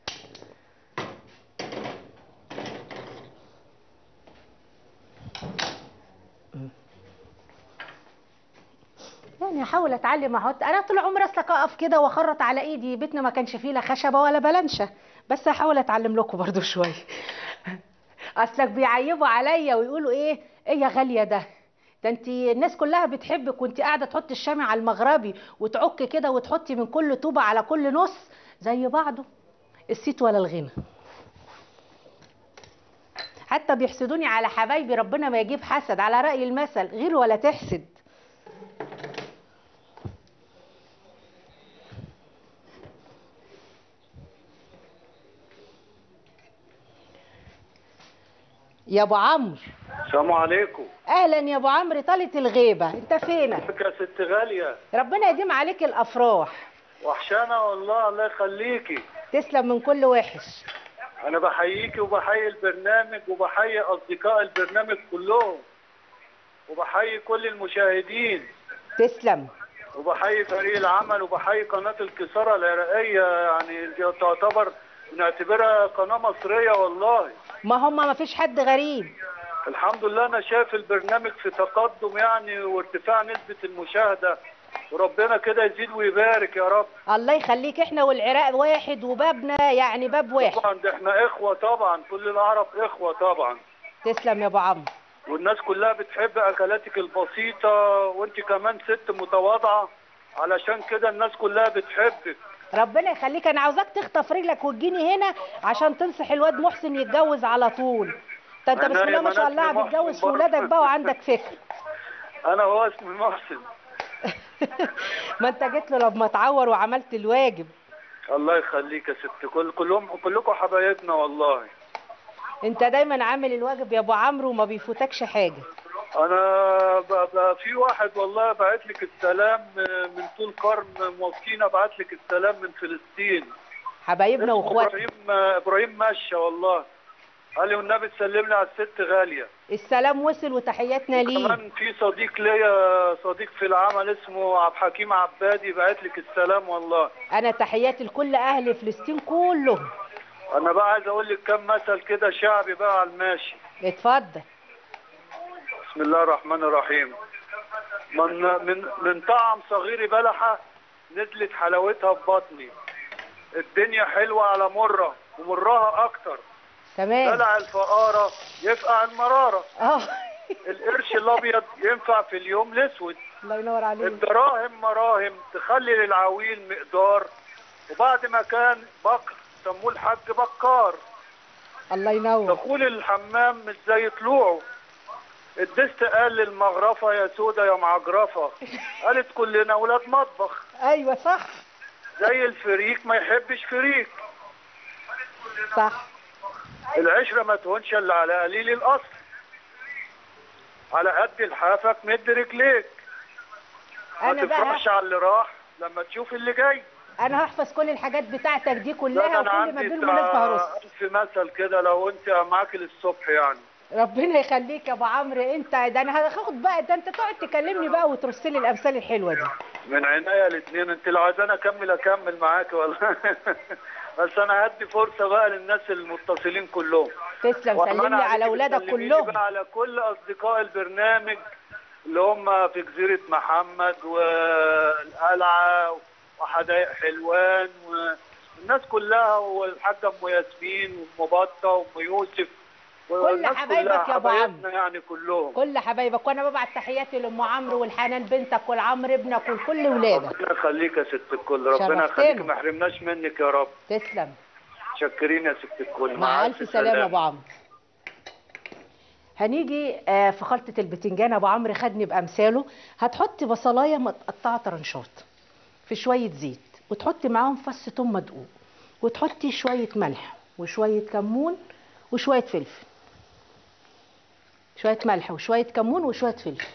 يعني احاول اتعلم احط انا طول عمري اصلك اقف كده واخرط على ايدي بيتنا ما كانش فيه لا خشبه ولا بلنشه بس هحاول اتعلم لكم برضو شويه اصلك بيعيبوا عليا ويقولوا ايه ايه يا غاليه ده ده انت الناس كلها بتحبك وانت قاعده تحطي الشمع على المغربي وتعك كده وتحطي من كل طوبه على كل نص زي بعضه الصيت ولا الغنى حتى بيحسدوني على حبايبي ربنا ما يجيب حسد على رأي المثل غير ولا تحسد يا ابو عمرو السلام عليكم اهلا يا ابو عمرو طالت الغيبه انت فينك كيفك يا ست غالية ربنا يديم عليك الافراح وحشانة والله الله يخليكي تسلم من كل وحش أنا بحييكي وبحيي البرنامج وبحيي أصدقاء البرنامج كلهم وبحيي كل المشاهدين تسلم وبحيي فريق العمل وبحيي قناة الكسارة العراقية يعني دي تعتبر بنعتبرها قناة مصرية والله ما هم ما فيش حد غريب الحمد لله أنا شايف البرنامج في تقدم يعني وارتفاع نسبة المشاهدة وربنا كده يزيد ويبارك يا رب الله يخليك احنا والعراق واحد وبابنا يعني باب واحد طبعا ده احنا اخوة طبعا كل العرب اخوة طبعا تسلم يا ابو عمرو والناس كلها بتحب اكلاتك البسيطة وانت كمان ست متواضعة علشان كده الناس كلها بتحبك ربنا يخليك انا عاوزاك تخطف رجلك وتجيني هنا عشان تنصح الواد محسن يتجوز على طول ده انت بسم أنا الله ما شاء يا الله بنات بتتجوز محسن في ولادك برضه. بقى وعندك فكر انا هو اسمي محسن ما انت جيت له لما اتعور وعملت الواجب الله يخليك يا ست كل كلهم كلكم حبايبنا والله انت دايما عامل الواجب يا ابو عمرو وما بيفوتكش حاجه انا ب- ب- في واحد والله بعت لك السلام من طول قرن موصينا بعت لك السلام من فلسطين حبايبنا اسمه واخواتنا ابراهيم ابراهيم مشى والله قال لي والنبي تسلم لي على الست غاليه السلام وصل وتحياتنا ليه كمان في صديق ليا صديق في العمل اسمه عبد الحكيم عبادي بعت لك السلام والله انا تحياتي لكل اهل فلسطين كلهم انا بقى عايز اقول لك كم مثل كده شعبي بقى على الماشي اتفضل بسم الله الرحمن الرحيم من من من طعم صغير بلحه نزلت حلاوتها في بطني الدنيا حلوه على مره ومرها اكتر تمام دلع الفقاره يفقع المراره اه القرش الابيض ينفع في اليوم الاسود الله ينور عليك الدراهم مراهم تخلي للعويل مقدار وبعد ما كان بكر سموه الحاج بكار الله ينور دخول الحمام مش زي طلوعه الدست قال للمغرفة يا سودا يا معجرفة قالت كلنا ولاد مطبخ ايوه صح زي الفريك ما يحبش فريك صح العشرة ما تهونش الا على قليل الأصل على قد لحافك مد رجليك ما انا بقى تفرحش على اللي راح لما تشوف اللي جاي انا هحفظ كل الحاجات بتاعتك دي لا كلها ده انا وكل ما عندي تقول مناسبه هرص ألف مثل كده لو انت معاك للصبح يعني ربنا يخليك يا ابو عمرو انت ده انا هاخد بقى ده انت تقعد تكلمني بقى وترسل لي الامثال الحلوه دي من عينيا الاثنين انت لو عايزاني اكمل اكمل معاك والله بس انا هدي فرصه بقى للناس المتصلين كلهم تسلم وأمان سلم لي على عليكي اولادك بتسلميلي كلهم بقى على كل اصدقاء البرنامج اللي هم في جزيره محمد والقلعه وحدائق حلوان والناس كلها والحاجه ام ياسمين وام بطه وام يوسف والناس حبايبك كلها يا أبو عمرو. حبايبنا يعني كلهم كل حبايبك وانا ببعت تحياتي لام عمرو والحنان بنتك والعمرو ابنك ولكل ولادك ربنا يخليك يا ست الكل ربنا شرفتني. يخليك ما يحرمناش منك يا رب تسلم شكرين يا ست الكل مع الف سلامه يا ابو عمرو هنيجي آه، في خلطه البتنجان ابو عمرو خدني بامثاله هتحطي بصلايه متقطعه طرنشات في شويه زيت وتحطي معاهم فص ثوم مدقوق وتحطي شويه ملح وشويه كمون وشويه فلفل شويه ملح وشويه كمون وشويه فلفل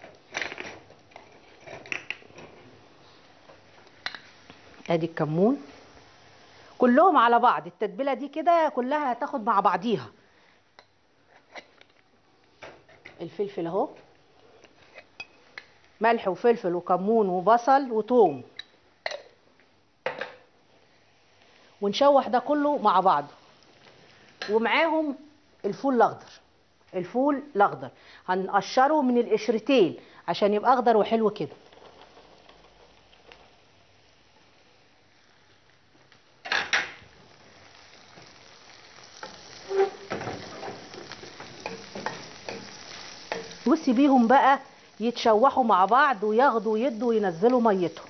ادي الكمون كلهم على بعض التتبيله دي كده كلها هتاخد مع بعضيها الفلفل اهو ملح وفلفل وكمون وبصل وثوم ونشوح ده كله مع بعضه ومعاهم الفول الاخضر الفول الاخضر هنقشره من القشرتين عشان يبقى اخضر وحلو كده وسيبيهم بقى يتشوحوا مع بعض وياخدوا ويدوا وينزلوا ميتهم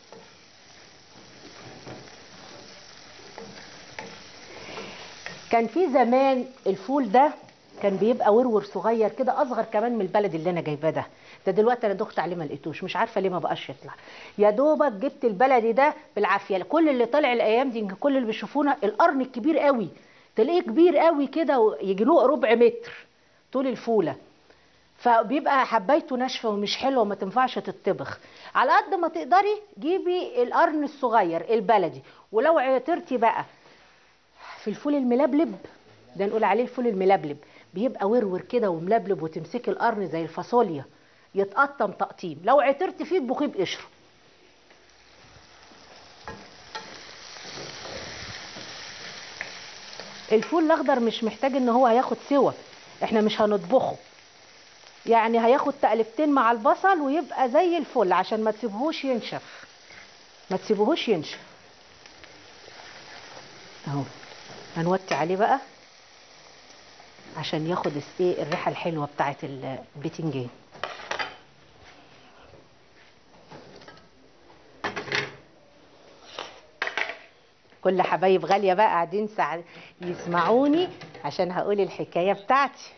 كان في زمان الفول ده كان بيبقى ورور صغير كده اصغر كمان من البلد اللي انا جايباه ده ده دلوقتي انا دخت عليه ما لقيتوش مش عارفه ليه ما بقاش يطلع يا دوبك جبت البلدي ده بالعافيه كل اللي طالع الايام دي كل اللي بيشوفونا القرن الكبير قوي تلاقيه كبير قوي كده يجي له ربع متر طول الفوله فبيبقى حبايته ناشفه ومش حلوه وما تنفعش تتطبخ على قد ما تقدري جيبي القرن الصغير البلدي ولو عطرتي بقى في الفول الملبلب ده نقول عليه الفول الملبلب بيبقى ورور كده وملبلب وتمسكي القرن زي الفاصوليا يتقطم تقطيم لو عطرتي فيه اطبخيه بقشره الفول الاخضر مش محتاج ان هو هياخد سوا احنا مش هنطبخه يعني هياخد تقلبتين مع البصل ويبقى زي الفل عشان ما تسيبهوش ينشف ما تسيبهوش ينشف اهو هنوطي عليه بقى عشان ياخد الس- ايه الريحه الحلوه بتاعه البتنجان كل حبايب غاليه بقى قاعدين سع... يسمعوني عشان هقول الحكايه بتاعتي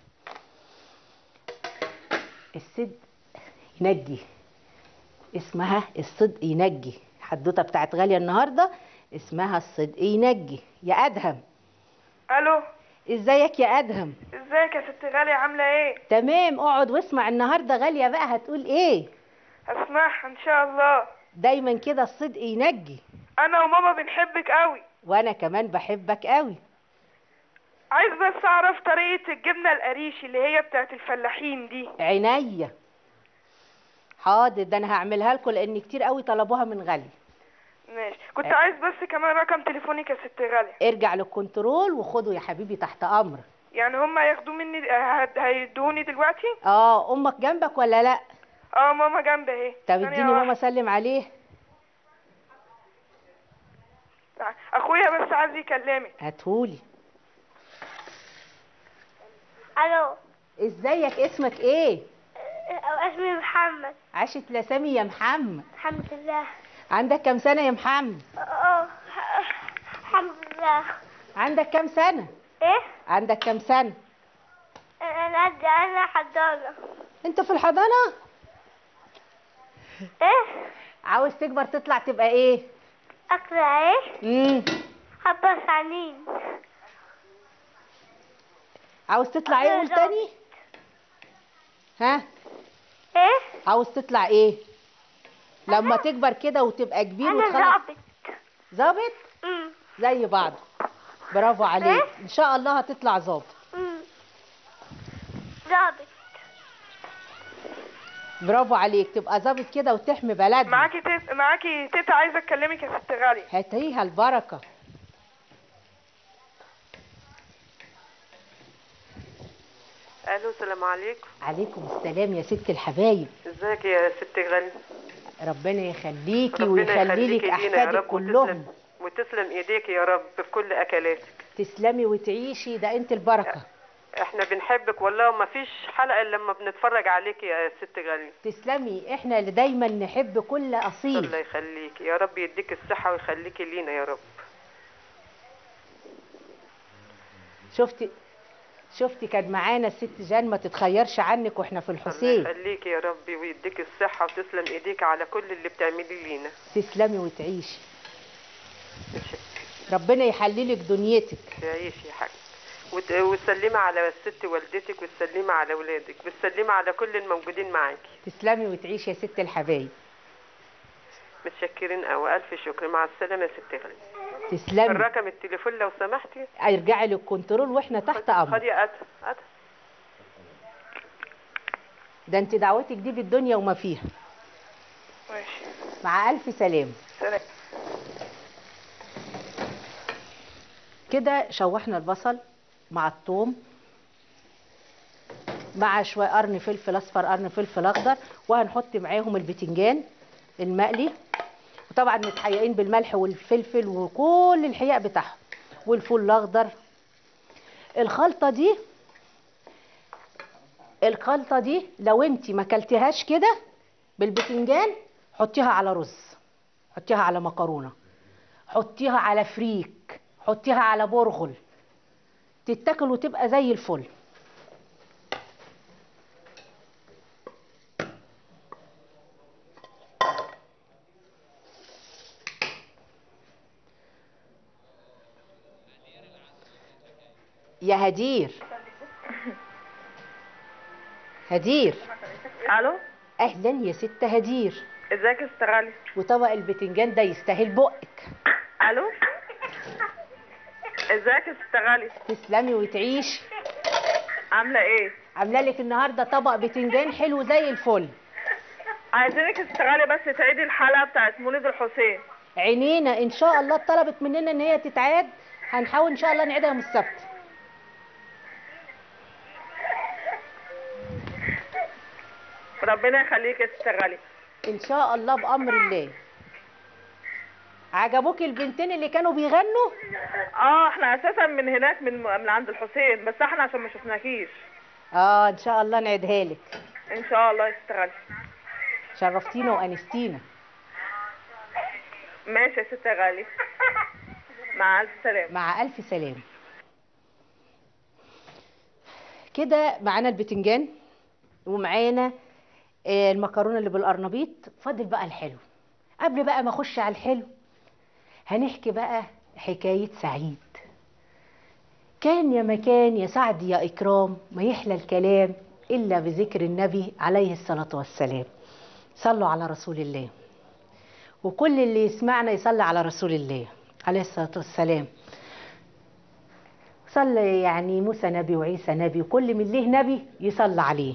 الصدق ينجي اسمها الصدق ينجي حدوته بتاعت غاليه النهارده اسمها الصدق ينجي يا ادهم الو ازيك يا ادهم ازيك يا ست غالية عاملة ايه تمام اقعد واسمع النهارده غاليه بقى هتقول ايه هسمعها ان شاء الله دايما كده الصدق ينجي انا وماما بنحبك قوي وانا كمان بحبك قوي عايز بس اعرف طريقة الجبنة القريش اللي هي بتاعت الفلاحين دي عينيا حاضر ده انا هعملها لكم لان كتير قوي طلبوها من غاليه ماشي كنت أه. عايز بس كمان رقم تليفونك يا ست غالية ارجع للكنترول وخده يا حبيبي تحت امر يعني هم هياخدوه مني هد- هيدوني دلوقتي اه امك جنبك ولا لا اه ماما جنبي اهي طب ثانية اديني ماما واحدة. سلم عليه اخويا بس عايز يكلمك هاتهولي الو ازيك اسمك ايه اسمي محمد عاشت لسامي يا محمد الحمد لله عندك كام سنة يا محمد اه الحمد لله عندك كام سنة ايه عندك كام سنة انا قد انا حضانة انت في الحضانة ايه عاوز تكبر تطلع تبقى ايه اقرا ايه امم حبة ثانيين عاوز تطلع ايه قول تاني ها ايه عاوز تطلع ايه لما تكبر كده وتبقى كبير انا وتخلص ظابط ظابط أمم، زي بعض برافو عليك ان شاء الله هتطلع ظابط أمم. ظابط برافو عليك تبقى ظابط كده وتحمي بلدنا معاكي تيت... معاكي تيتا عايزه اكلمك يا ست غاليه هاتيها البركة الو السلام عليكم عليكم السلام يا ست الحبايب ازيك يا ست غالي ربنا يخليكي ربنا ويخلي لك يخليكي لينا يا احفادك رب كلهم وتسلم وتسلم ايديك يا رب في كل اكلاتك تسلمي وتعيشي ده انت البركة احنا بنحبك والله وما فيش حلقه الا لما بنتفرج عليك يا ست غالي تسلمي احنا اللي دايما نحب كل الله اصيل يخليك يا رب يديك الصحه ويخليكي لينا يا رب شفتي شفتي كان معانا الست جان ما تتخيرش عنك واحنا في الله الحسين يخليك يا رب ويديك الصحه وتسلم ايديك على كل اللي بتعملي لينا تسلمي وتعيشي ربنا يحللك دنيتك تعيش يا حاج وت- وتسلمي على الست والدتك وتسلمي على اولادك وتسلمي على كل الموجودين معاكي تسلمي وتعيشي يا ست الحبايب متشكرين قوي الف شكر مع السلامه يا ست غالي تسلمي الرقم التليفون لو سمحتي ارجعي للكنترول واحنا تحت امر خدي قد قد ده انت دعوتك دي بالدنيا وما فيها ماشي مع الف سلامه سلام كده شوحنا البصل مع الثوم مع شويه قرن فلفل اصفر قرن فلفل اخضر وهنحط معاهم البتنجان المقلي وطبعا متحيقين بالملح والفلفل وكل الحياء بتاعهم والفول الاخضر الخلطه دي الخلطه دي لو انت ما اكلتيهاش كده بالبتنجان حطيها على رز حطيها على مكرونه حطيها على فريك حطيها على برغل تتاكل وتبقى زي الفل يا هدير هدير الو اهلا يا ست هدير ازيك يا ست غالي وطبق البتنجان ده يستاهل بقك الو ازيك يا ست غالي تسلمي وتعيشي عامله ايه عامله لك النهارده طبق بتنجان حلو زي الفل عايزينك يا ست غالي بس تعيدي الحلقه بتاعت مولد الحسين عينينا ان شاء الله طلبت مننا ان هي تتعاد هنحاول ان شاء الله نعيدها يوم السبت ربنا يخليك يا ست غالي ان شاء الله بامر الله عجبوك البنتين اللي كانوا بيغنوا اه احنا اساسا من هناك من من عند الحسين بس احنا عشان ما شفناكيش اه ان شاء الله نعيدها لك ان شاء الله يا ست غالي شرفتينا وانستينا ماشي يا ست غالي مع الف سلامه مع الف سلامه كده معانا البتنجان ومعانا آه، المكرونه اللي بالقرنبيط فاضل بقى الحلو قبل بقى ما اخش على الحلو هنحكي بقى حكايه سعيد كان يا مكان يا سعد يا اكرام ما يحلى الكلام الا بذكر النبي عليه الصلاه والسلام صلوا على رسول الله وكل اللي يسمعنا يصلي على رسول الله عليه الصلاه والسلام صلى يعني موسى نبي وعيسى نبي وكل من له نبي يصلى عليه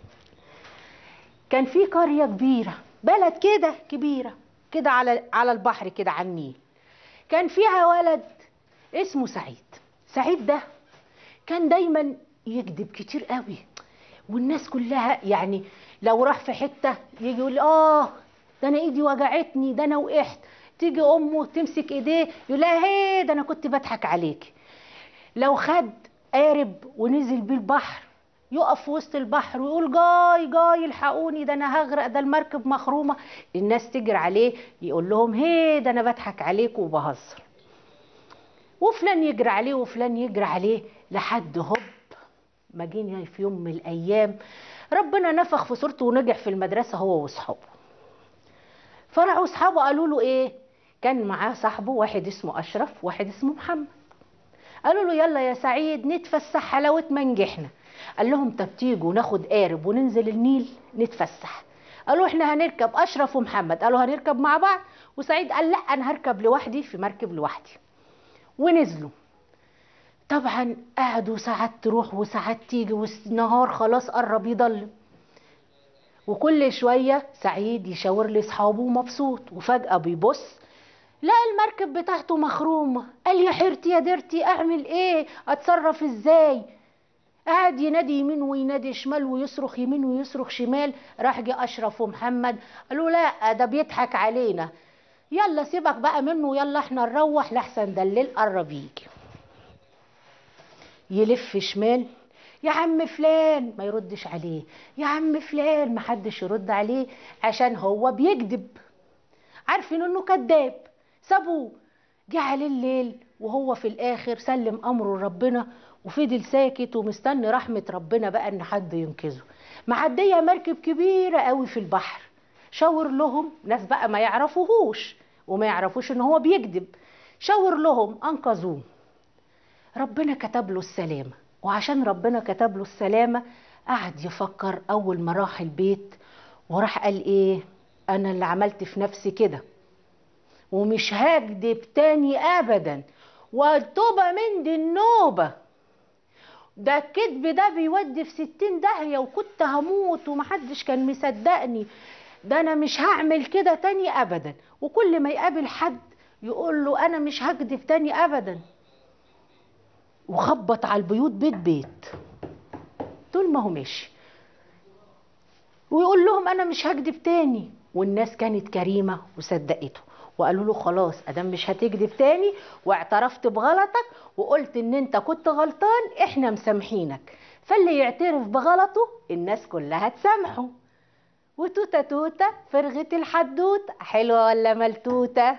كان في قرية كبيرة بلد كده كبيرة كده على على البحر كده على النيل كان فيها ولد اسمه سعيد سعيد ده كان دايما يكذب كتير قوي والناس كلها يعني لو راح في حته يجي يقول اه ده انا ايدي وجعتني ده انا وقعت تيجي امه تمسك ايديه يقول لها هي ده انا كنت بضحك عليك لو خد قارب ونزل بيه البحر يقف في وسط البحر ويقول جاي جاي الحقوني ده انا هغرق ده المركب مخرومه الناس تجري عليه يقول لهم هي ده انا بضحك عليك وبهزر وفلان يجري عليه وفلان يجري عليه لحد هوب ما جينا في يوم من الايام ربنا نفخ في صورته ونجح في المدرسه هو واصحابه فرعوا اصحابه قالوا له ايه كان معاه صاحبه واحد اسمه اشرف واحد اسمه محمد قالوا له يلا يا سعيد نتفسح حلاوه ما نجحنا قال لهم طب تيجوا ناخد قارب وننزل النيل نتفسح قالوا احنا هنركب اشرف ومحمد قالوا هنركب مع بعض وسعيد قال لا انا هركب لوحدي في مركب لوحدي ونزلوا طبعا قعدوا ساعات تروح وساعات تيجي والنهار خلاص قرب يضلم وكل شويه سعيد يشاور لاصحابه مبسوط وفجاه بيبص لقى المركب بتاعته مخرومه قال يا حيرتي يا ديرتي اعمل ايه اتصرف ازاي قعد ينادي يمين وينادي شمال ويصرخ يمين ويصرخ شمال راح جه اشرف ومحمد قالوا لا ده بيضحك علينا يلا سيبك بقى منه يلا احنا نروح لحسن ده الليل قرب يجي يلف شمال يا عم فلان ما يردش عليه يا عم فلان محدش يرد عليه عشان هو بيكذب عارفين انه كذاب سابوه جه عليه الليل وهو في الاخر سلم امره لربنا وفضل ساكت ومستني رحمه ربنا بقى ان حد ينقذه معديه مركب كبيره قوي في البحر شاور لهم ناس بقى ما يعرفوهوش وما يعرفوش ان هو بيكذب شاور لهم انقذوه ربنا كتب له السلامه وعشان ربنا كتب له السلامه قعد يفكر اول ما راح البيت وراح قال ايه انا اللي عملت في نفسي كده ومش هكدب تاني ابدا والتوبه من دي النوبه ده الكذب ده بيودي في ستين داهية وكنت هموت ومحدش كان مصدقني ده انا مش هعمل كده تاني ابدا وكل ما يقابل حد يقول له انا مش هكذب تاني ابدا وخبط على البيوت بيت بيت طول ما هو ماشي ويقول لهم انا مش هكذب تاني والناس كانت كريمه وصدقته وقالوا له خلاص ادام مش هتكذب تاني واعترفت بغلطك وقلت ان انت كنت غلطان احنا مسامحينك فاللي يعترف بغلطه الناس كلها تسامحه وتوتة توتة فرغت الحدوتة حلوة ولا ملتوتة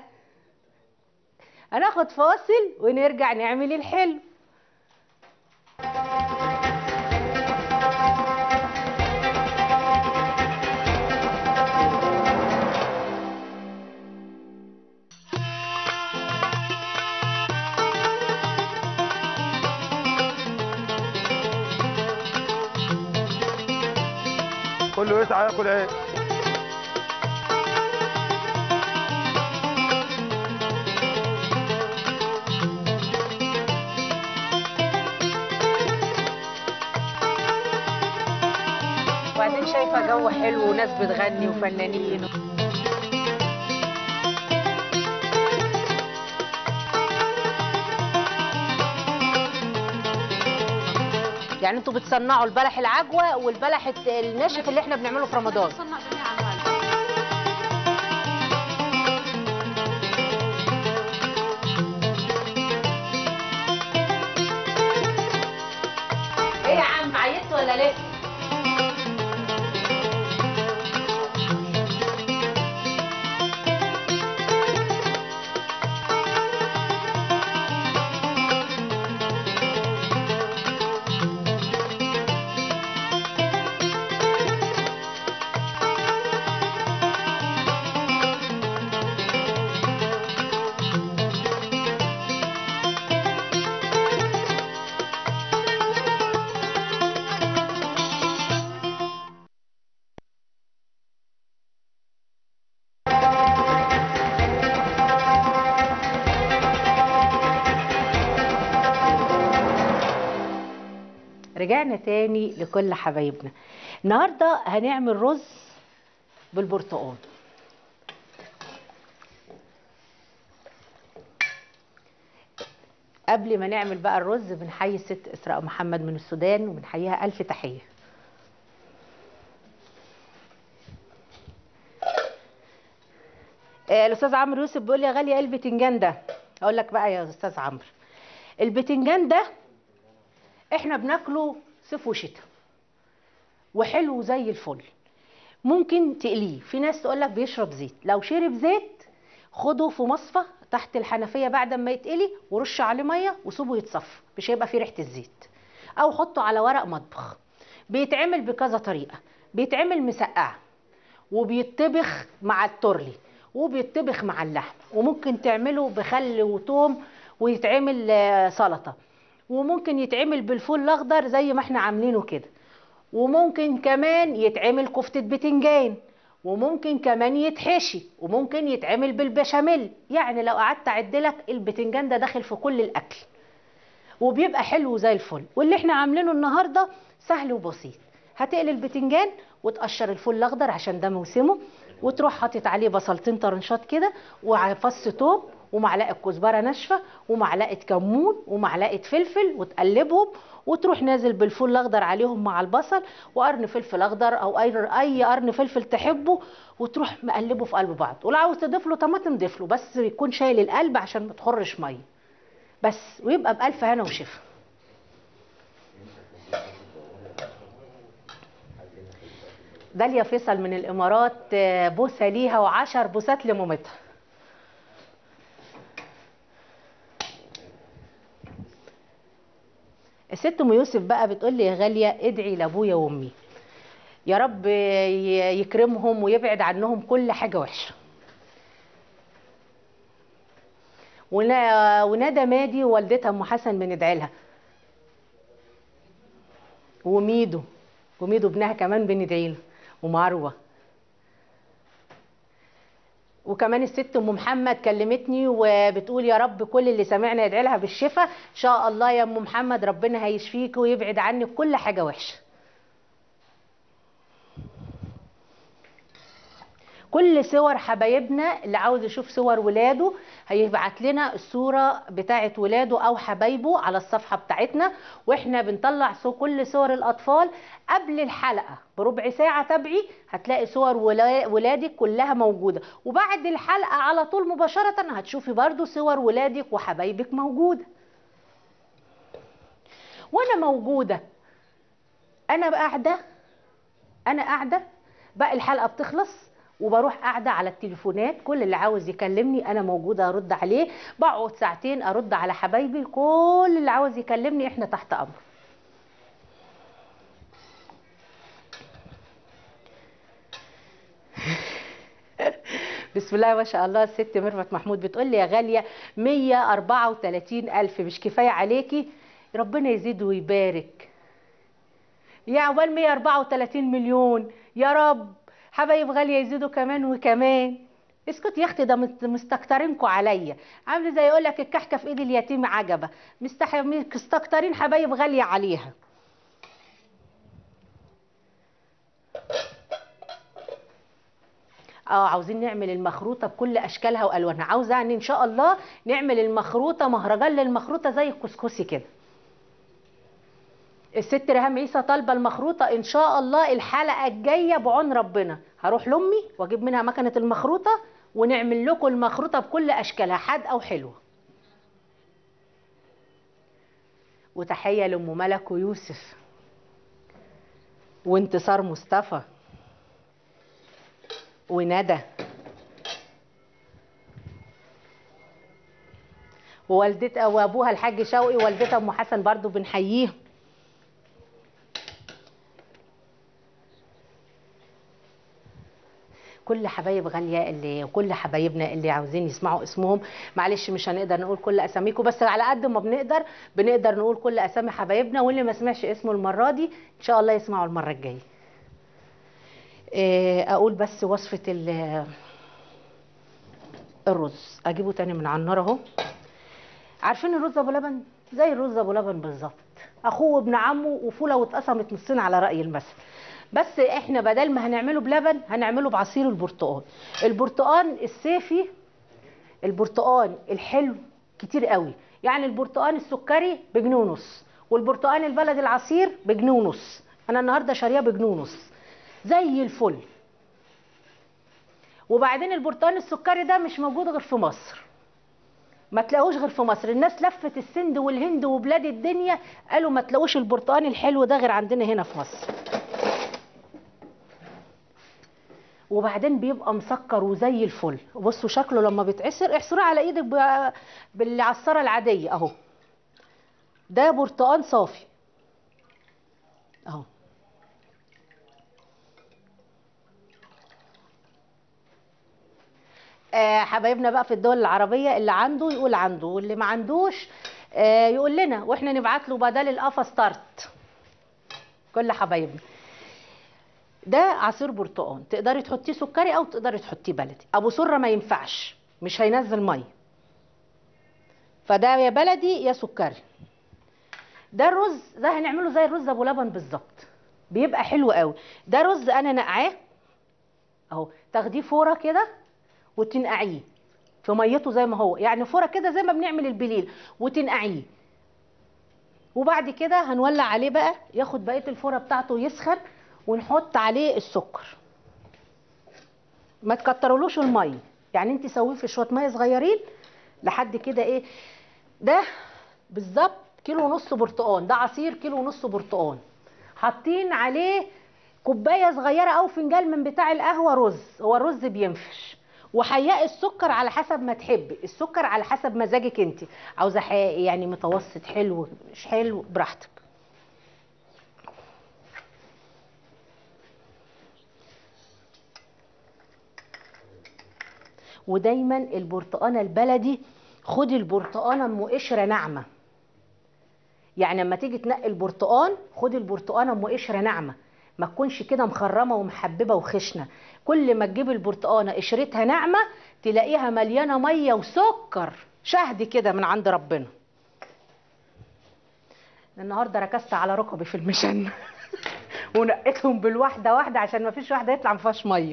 هناخد فاصل ونرجع نعمل الحلو كله يسعى ياكل ايه وبعدين شايفه جو حلو وناس بتغني وفنانين يعني انتوا بتصنعوا البلح العجوه والبلح الت- الناشف اللي احنا بنعمله في رمضان ايه يا عم عيطت ولا لسه رجعنا تاني لكل حبايبنا النهارده هنعمل رز بالبرتقال قبل ما نعمل بقى الرز بنحيي الست اسراء محمد من السودان وبنحييها الف تحيه آه، الاستاذ عمرو يوسف بيقول لي يا غاليه ايه البتنجان ده اقول لك بقى يا استاذ عمرو البتنجان ده احنا بناكله صيف وشتاء وحلو زي الفل ممكن تقليه في ناس تقول لك بيشرب زيت لو شرب زيت خده في مصفى تحت الحنفيه بعد ما يتقلي ورش عليه ميه وسيبه يتصفى مش هيبقى فيه ريحه الزيت او حطه على ورق مطبخ بيتعمل بكذا طريقه بيتعمل مسقعه وبيتطبخ مع التورلي وبيتطبخ مع اللحم وممكن تعمله بخل وتوم ويتعمل آه، سلطه وممكن يتعمل بالفول الاخضر زي ما احنا عاملينه كده وممكن كمان يتعمل كفتة بتنجان وممكن كمان يتحشي وممكن يتعمل بالبشاميل يعني لو قعدت اعدلك البتنجان ده داخل في كل الاكل وبيبقى حلو زي الفل واللي احنا عاملينه النهارده سهل وبسيط هتقلي البتنجان وتقشر الفول الاخضر عشان ده موسمه وتروح حاطط عليه بصلتين طرنشات كده وفص توم ومعلقه كزبره ناشفه ومعلقه كمون ومعلقه فلفل وتقلبهم وتروح نازل بالفول الاخضر عليهم مع البصل وقرن فلفل اخضر او اي اي قرن فلفل تحبه وتروح مقلبه في قلب بعض ولو عاوز تضيف له طماطم ضيف له بس يكون شايل القلب عشان ما تخرش ميه بس ويبقى بألف هنا وشفا داليا فيصل من الامارات آه، بوسه ليها وعشر بوسات لمامتها الست ام يوسف بقى بتقول لي يا غاليه ادعي لابويا وامي يا رب ي- يكرمهم ويبعد عنهم كل حاجه وحشه ونا- وندى مادي ووالدتها ام حسن بندعي لها وميدو وميدو ابنها كمان بندعي له ومروه وكمان الست ام محمد كلمتني وبتقول يا رب كل اللي سمعنا يدعي لها بالشفاء ان شاء الله يا ام محمد ربنا هيشفيك ويبعد عنك كل حاجه وحشه كل صور حبايبنا اللي عاوز يشوف صور ولاده هيبعت لنا الصورة بتاعت ولاده أو حبايبه على الصفحة بتاعتنا وإحنا بنطلع صو- كل صور الأطفال قبل الحلقة بربع ساعة تابعي هتلاقي صور ولا- ولادك كلها موجودة وبعد الحلقة على طول مباشرة هتشوفي برضو صور ولادك وحبايبك موجودة وأنا موجودة أنا قاعدة أنا قاعدة بقى الحلقة بتخلص وبروح قاعدة على التليفونات كل اللي عاوز يكلمني أنا موجودة أرد عليه بقعد ساعتين أرد على حبايبي كل اللي عاوز يكلمني إحنا تحت أمر بسم الله ما شاء الله الست ميرفت محمود بتقول لي يا غالية 134 ألف مش كفاية عليكي ربنا يزيد ويبارك يا عقبال 134 مليون يا رب حبايب غاليه يزيدوا كمان وكمان اسكت يا اختي ده مست- مستكترينكوا عليا عامل زي يقول لك الكحكه في ايد اليتيم عجبه مستح... مستكترين حبايب غاليه عليها اه عاوزين نعمل المخروطه بكل اشكالها والوانها عاوزه يعني ان شاء الله نعمل المخروطه مهرجان للمخروطه زي الكسكسي كده الست ريهام عيسى طالبه المخروطه ان شاء الله الحلقه الجايه بعون ربنا هروح لامي واجيب منها مكنه المخروطه ونعمل لكم المخروطه بكل اشكالها حاد او حلوه وتحيه لام ملك ويوسف وانتصار مصطفى وندى ووالدتها وابوها الحاج شوقي ووالدتها ام حسن برضو بنحييهم كل حبايب غاليه اللي وكل حبايبنا اللي عاوزين يسمعوا اسمهم معلش مش هنقدر نقول كل اساميكم بس على قد ما بنقدر بنقدر نقول كل اسامي حبايبنا واللي ما سمعش اسمه المره دي ان شاء الله يسمعوا المره الجايه إيه، اقول بس وصفه ال- الرز اجيبه تاني من على النار اهو عارفين الرز ابو لبن زي الرز ابو لبن بالظبط اخوه وابن عمه وفوله واتقسمت نصين على راي المثل بس احنا بدل ما هنعمله بلبن هنعمله بعصير البرتقال البرتقال الصيفي البرتقال الحلو كتير قوي يعني البرتقال السكري بجنيه ونص والبرتقال البلد العصير بجنيه ونص انا النهارده شاريه بجنيه ونص زي الفل وبعدين البرتقال السكري ده مش موجود غير في مصر ما تلاقوش غير في مصر الناس لفت السند والهند وبلاد الدنيا قالوا ما تلاقوش البرتقال الحلو ده غير عندنا هنا في مصر وبعدين بيبقى مسكر وزي الفل بصوا شكله لما بيتعصر اعصروه على ايدك ب- بالعصاره العاديه اهو ده برتقال صافي اهو آه، حبايبنا بقى في الدول العربية اللي عنده يقول عنده واللي ما عندوش آه، يقول لنا واحنا نبعت له بدل القفا ستارت كل حبايبنا ده عصير برتقال تقدري تحطيه سكري او تقدري تحطيه بلدي ابو سره ما ينفعش مش هينزل ميه فده يا بلدي يا سكري ده الرز ده هنعمله زي الرز ابو لبن بالظبط بيبقى حلو قوي ده رز انا نقعاه اهو تاخديه فوره كده وتنقعيه في ميته زي ما هو يعني فوره كده زي ما بنعمل البليل وتنقعيه وبعد كده هنولع عليه بقى ياخد بقيه الفوره بتاعته يسخن ونحط عليه السكر ما تكترولوش الميه يعني انت سويه في شويه ميه صغيرين لحد كده ايه ده بالظبط كيلو ونص برتقان ده عصير كيلو ونص برتقان حاطين عليه كوبايه صغيره او فنجان من بتاع القهوه رز هو الرز بينفش وحياء السكر على حسب ما تحبي السكر على حسب مزاجك انت عاوزه حقيقي يعني متوسط حلو مش حلو براحتك ودايما البرتقانه البلدي خدي البرتقانه ام قشره ناعمه يعني لما تيجي تنقي البرتقان خدي البرتقانه ام قشره ناعمه ما تكونش كده مخرمه ومحببه وخشنه كل ما تجيب البرتقانه قشرتها ناعمه تلاقيها مليانه ميه وسكر شهد كده من عند ربنا النهارده ركزت على ركبي في المشن ونقيتهم بالواحده واحده عشان ما فيش واحده يطلع ما فيهاش ميه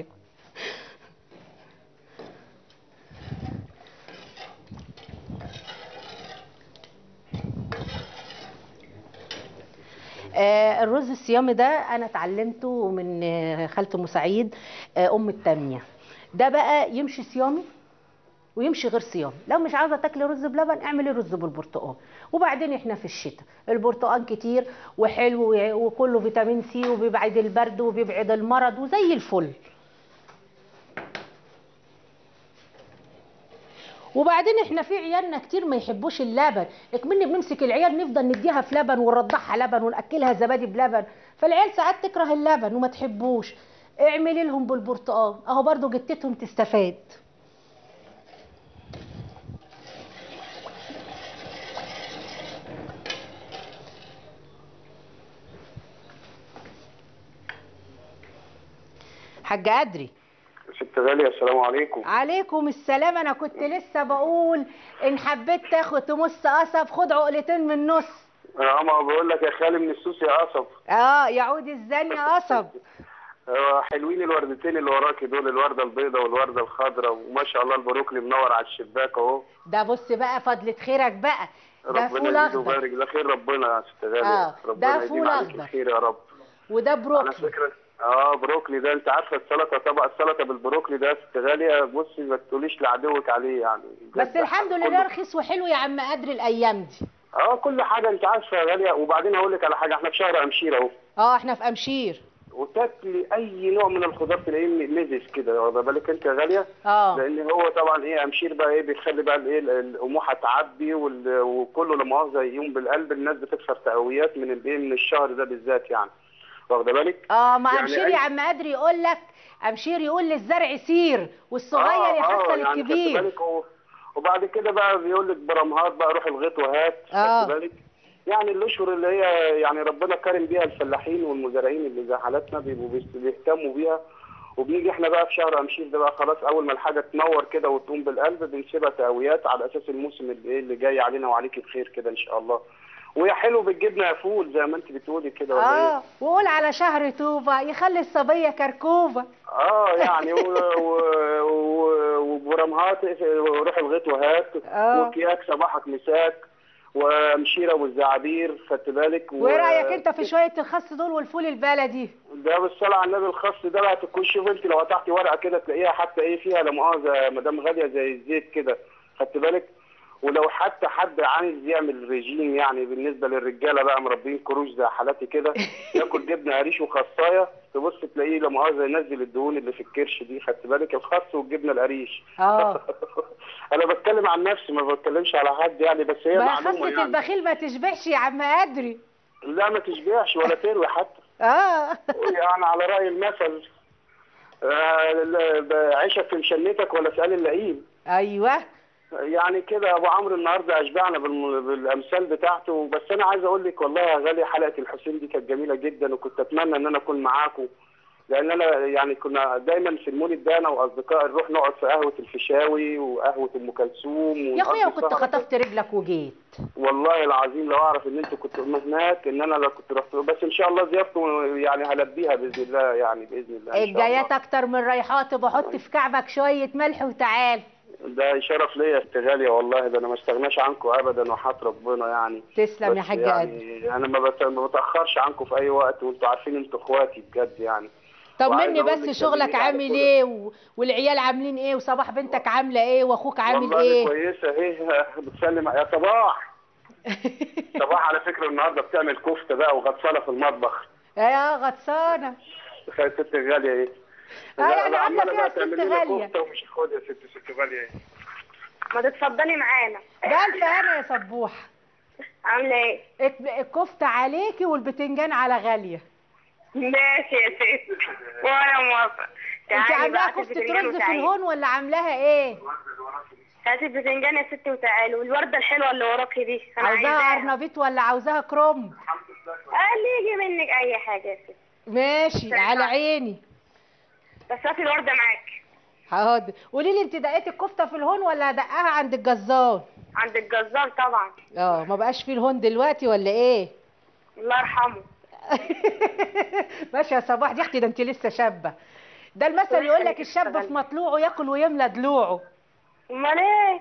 آه، الرز الصيامي ده انا اتعلمته من آه، خالة ام سعيد آه، ام التانية ده بقى يمشي صيامي ويمشي غير صيامي لو مش عاوزه تاكلي رز بلبن اعملي رز بالبرتقال وبعدين احنا في الشتاء البرتقال كتير وحلو وكله فيتامين سي وبيبعد البرد وبيبعد المرض وزي الفل وبعدين احنا في عيالنا كتير ما يحبوش اللبن اكمني بنمسك العيال نفضل نديها في لبن ونرضعها لبن وناكلها زبادي بلبن فالعيال ساعات تكره اللبن وما تحبوش اعملي لهم بالبرتقال اهو برضو جتتهم تستفاد حاج ادري ست غالية السلام عليكم عليكم السلام انا كنت لسه بقول ان حبيت تاخد تمص قصب خد عقلتين من نص يا ما بقول لك يا خالي من السوس يا قصب اه يعود الزن قصب آه، حلوين الوردتين اللي وراكي دول الوردة البيضاء والوردة الخضراء وما شاء الله البروكلي منور على الشباك اهو ده بص بقى فضلة خيرك بقى ده فول ربنا يزيد اخضر ويبارك ده خير ربنا يا ست غالية آه، ربنا ده يديم فول عليك أخضر. الخير يا رب وده على بروكلي فكرة اه بروكلي ده انت عارفه السلطه طبق السلطه بالبروكلي ده يا ست غاليه بصي ما تقوليش لعدوك عليه يعني بس الحمد لله رخيص وحلو يا عم قدر الايام دي اه كل حاجه انت عارفه يا غاليه وبعدين هقول لك على حاجه احنا في شهر امشير اهو اه احنا في امشير وتاكلي اي نوع من الخضار تلاقيه مزز كده واخده بالك انت يا غاليه اه لان هو طبعا ايه امشير بقى ايه بيخلي بقى الايه الاموحه تعبي وال- وكله لا مؤاخذه يقوم بالقلب الناس بتكسر تقويات من الايه من الشهر ده بالذات يعني واخده بالك اه ما يعني امشير أي- يا عم قدر يقول لك امشير يقول للزرع سير والصغير يحصل يعني خدت الكبير بالك هو- وبعد كده بقى بيقول لك برمهات بقى روح الغيط وهات آه. خدت بالك يعني الاشهر اللي هي يعني ربنا كرم بيها الفلاحين والمزارعين اللي زي حالاتنا بيبقوا بيست- بيهتموا بيها وبنيجي احنا بقى في شهر امشير ده بقى خلاص اول ما الحاجه تنور كده وتقوم بالقلب بنسيبها تقويات على اساس الموسم اللي, إيه اللي جاي علينا وعليكي بخير كده ان شاء الله وهي حلو بالجبنه يا فول زي ما انت بتقولي كده ولا إيه؟ اه وقول على شهر توبه يخلي الصبيه كركوبه اه يعني و... و... و... وبرمهات روح الغيط وهات آه. وكياك صباحك مساك ومشيره والزعابير خدت بالك و- وايه رايك انت في شويه الخس دول والفول البلدي ده بالصلاة على النبي الخاص ده بقى تكون شوف انت لو قطعتي ورقة كده تلاقيها حتى ايه فيها لا مؤاخذة مدام غالية زي الزيت كده خدت بالك ولو حتى حد عايز يعمل ريجيم يعني بالنسبة للرجالة بقى مربين كروش زي حالاتي كده ياكل جبنة قريش وخصاية تبص تلاقيه لا مؤاخذة ينزل الدهون اللي في الكرش دي خدت بالك الخس والجبنة القريش اه انا بتكلم عن نفسي ما بتكلمش على حد يعني بس هي ما هي معلومة خصة يعني البخيل ما تشبعش يا عم ادري لا ما تشبعش ولا تروي حتى اه يعني على رأي المثل آه، ال- عيشك في مشنتك ولا اسأل اللئيم ايوه يعني كده ابو عمرو النهارده اشبعنا بالم- بالامثال بتاعته بس انا عايز اقول لك والله يا غالي حلقه الحسين دي كانت جميله جدا وكنت اتمنى ان انا اكون معاكم لان انا يعني كنا دايما في المولد ده انا واصدقائي نروح نقعد في قهوه الفيشاوي وقهوه ام كلثوم يا اخويا ونقضي وكنت سهرة خطفت رجلك وجيت والله العظيم لو اعرف ان انتوا كنتوا هناك ان انا لو كنت رحت بس ان شاء الله زيارته يعني هلبيها باذن الله يعني باذن الله إن شاء الله. الجايات اكتر من رايحات بحط في كعبك شويه ملح وتعال ده شرف ليا يا أخت غالية والله ده انا ما استغناش عنكم ابدا وحياة ربنا يعني تسلم يا بس حاج يعني انا ما بت- ما بتاخرش عنكم في اي وقت وانتوا عارفين انتوا اخواتي بجد يعني طمني وعايز أقول بس لك شغلك سلمي لي على عامل كل- ايه و... والعيال عاملين ايه وصباح بنتك عامله ايه واخوك عامل والله ايه كويسه اهي بتسلم يا صباح صباح على فكره النهارده بتعمل كفته بقى وغطسانه في المطبخ يا غطسانه يا ست غاليه ايه آه، يعني لا، عاملة عمالة فيها بقى ست تعمل لنا غالية. كفته ومش هاخدها يا ست ست غاليه ايه ما تتفضلي معانا ده الف انا يا صبوح عامله ايه الك- الكفته عليكي والبتنجان على غاليه ماشي يا ست وانا موافقه انت تعالي عاملاها بقى كفته البتنجان رز في وتعالي. الهون ولا عاملاها ايه هاتي البتنجان يا ستي وتعالي والورده الحلوه اللي وراكي دي انا عاوزاها عايزاها ارنبيط ولا عاوزاها كروم اللي يجي منك اي حاجه يا ستي ماشي على عيني بس هاتي الورده معاك حاضر قولي لي انت دقيتي الكفته في الهون ولا دقها عند الجزار عند الجزار طبعا اه ما بقاش فيه الهون دلوقتي ولا ايه الله يرحمه ماشي يا صباح دي اختي ده انت لسه شابه ده المثل يقول لك الشاب في مطلوعه ياكل ويملى ضلوعه امال ايه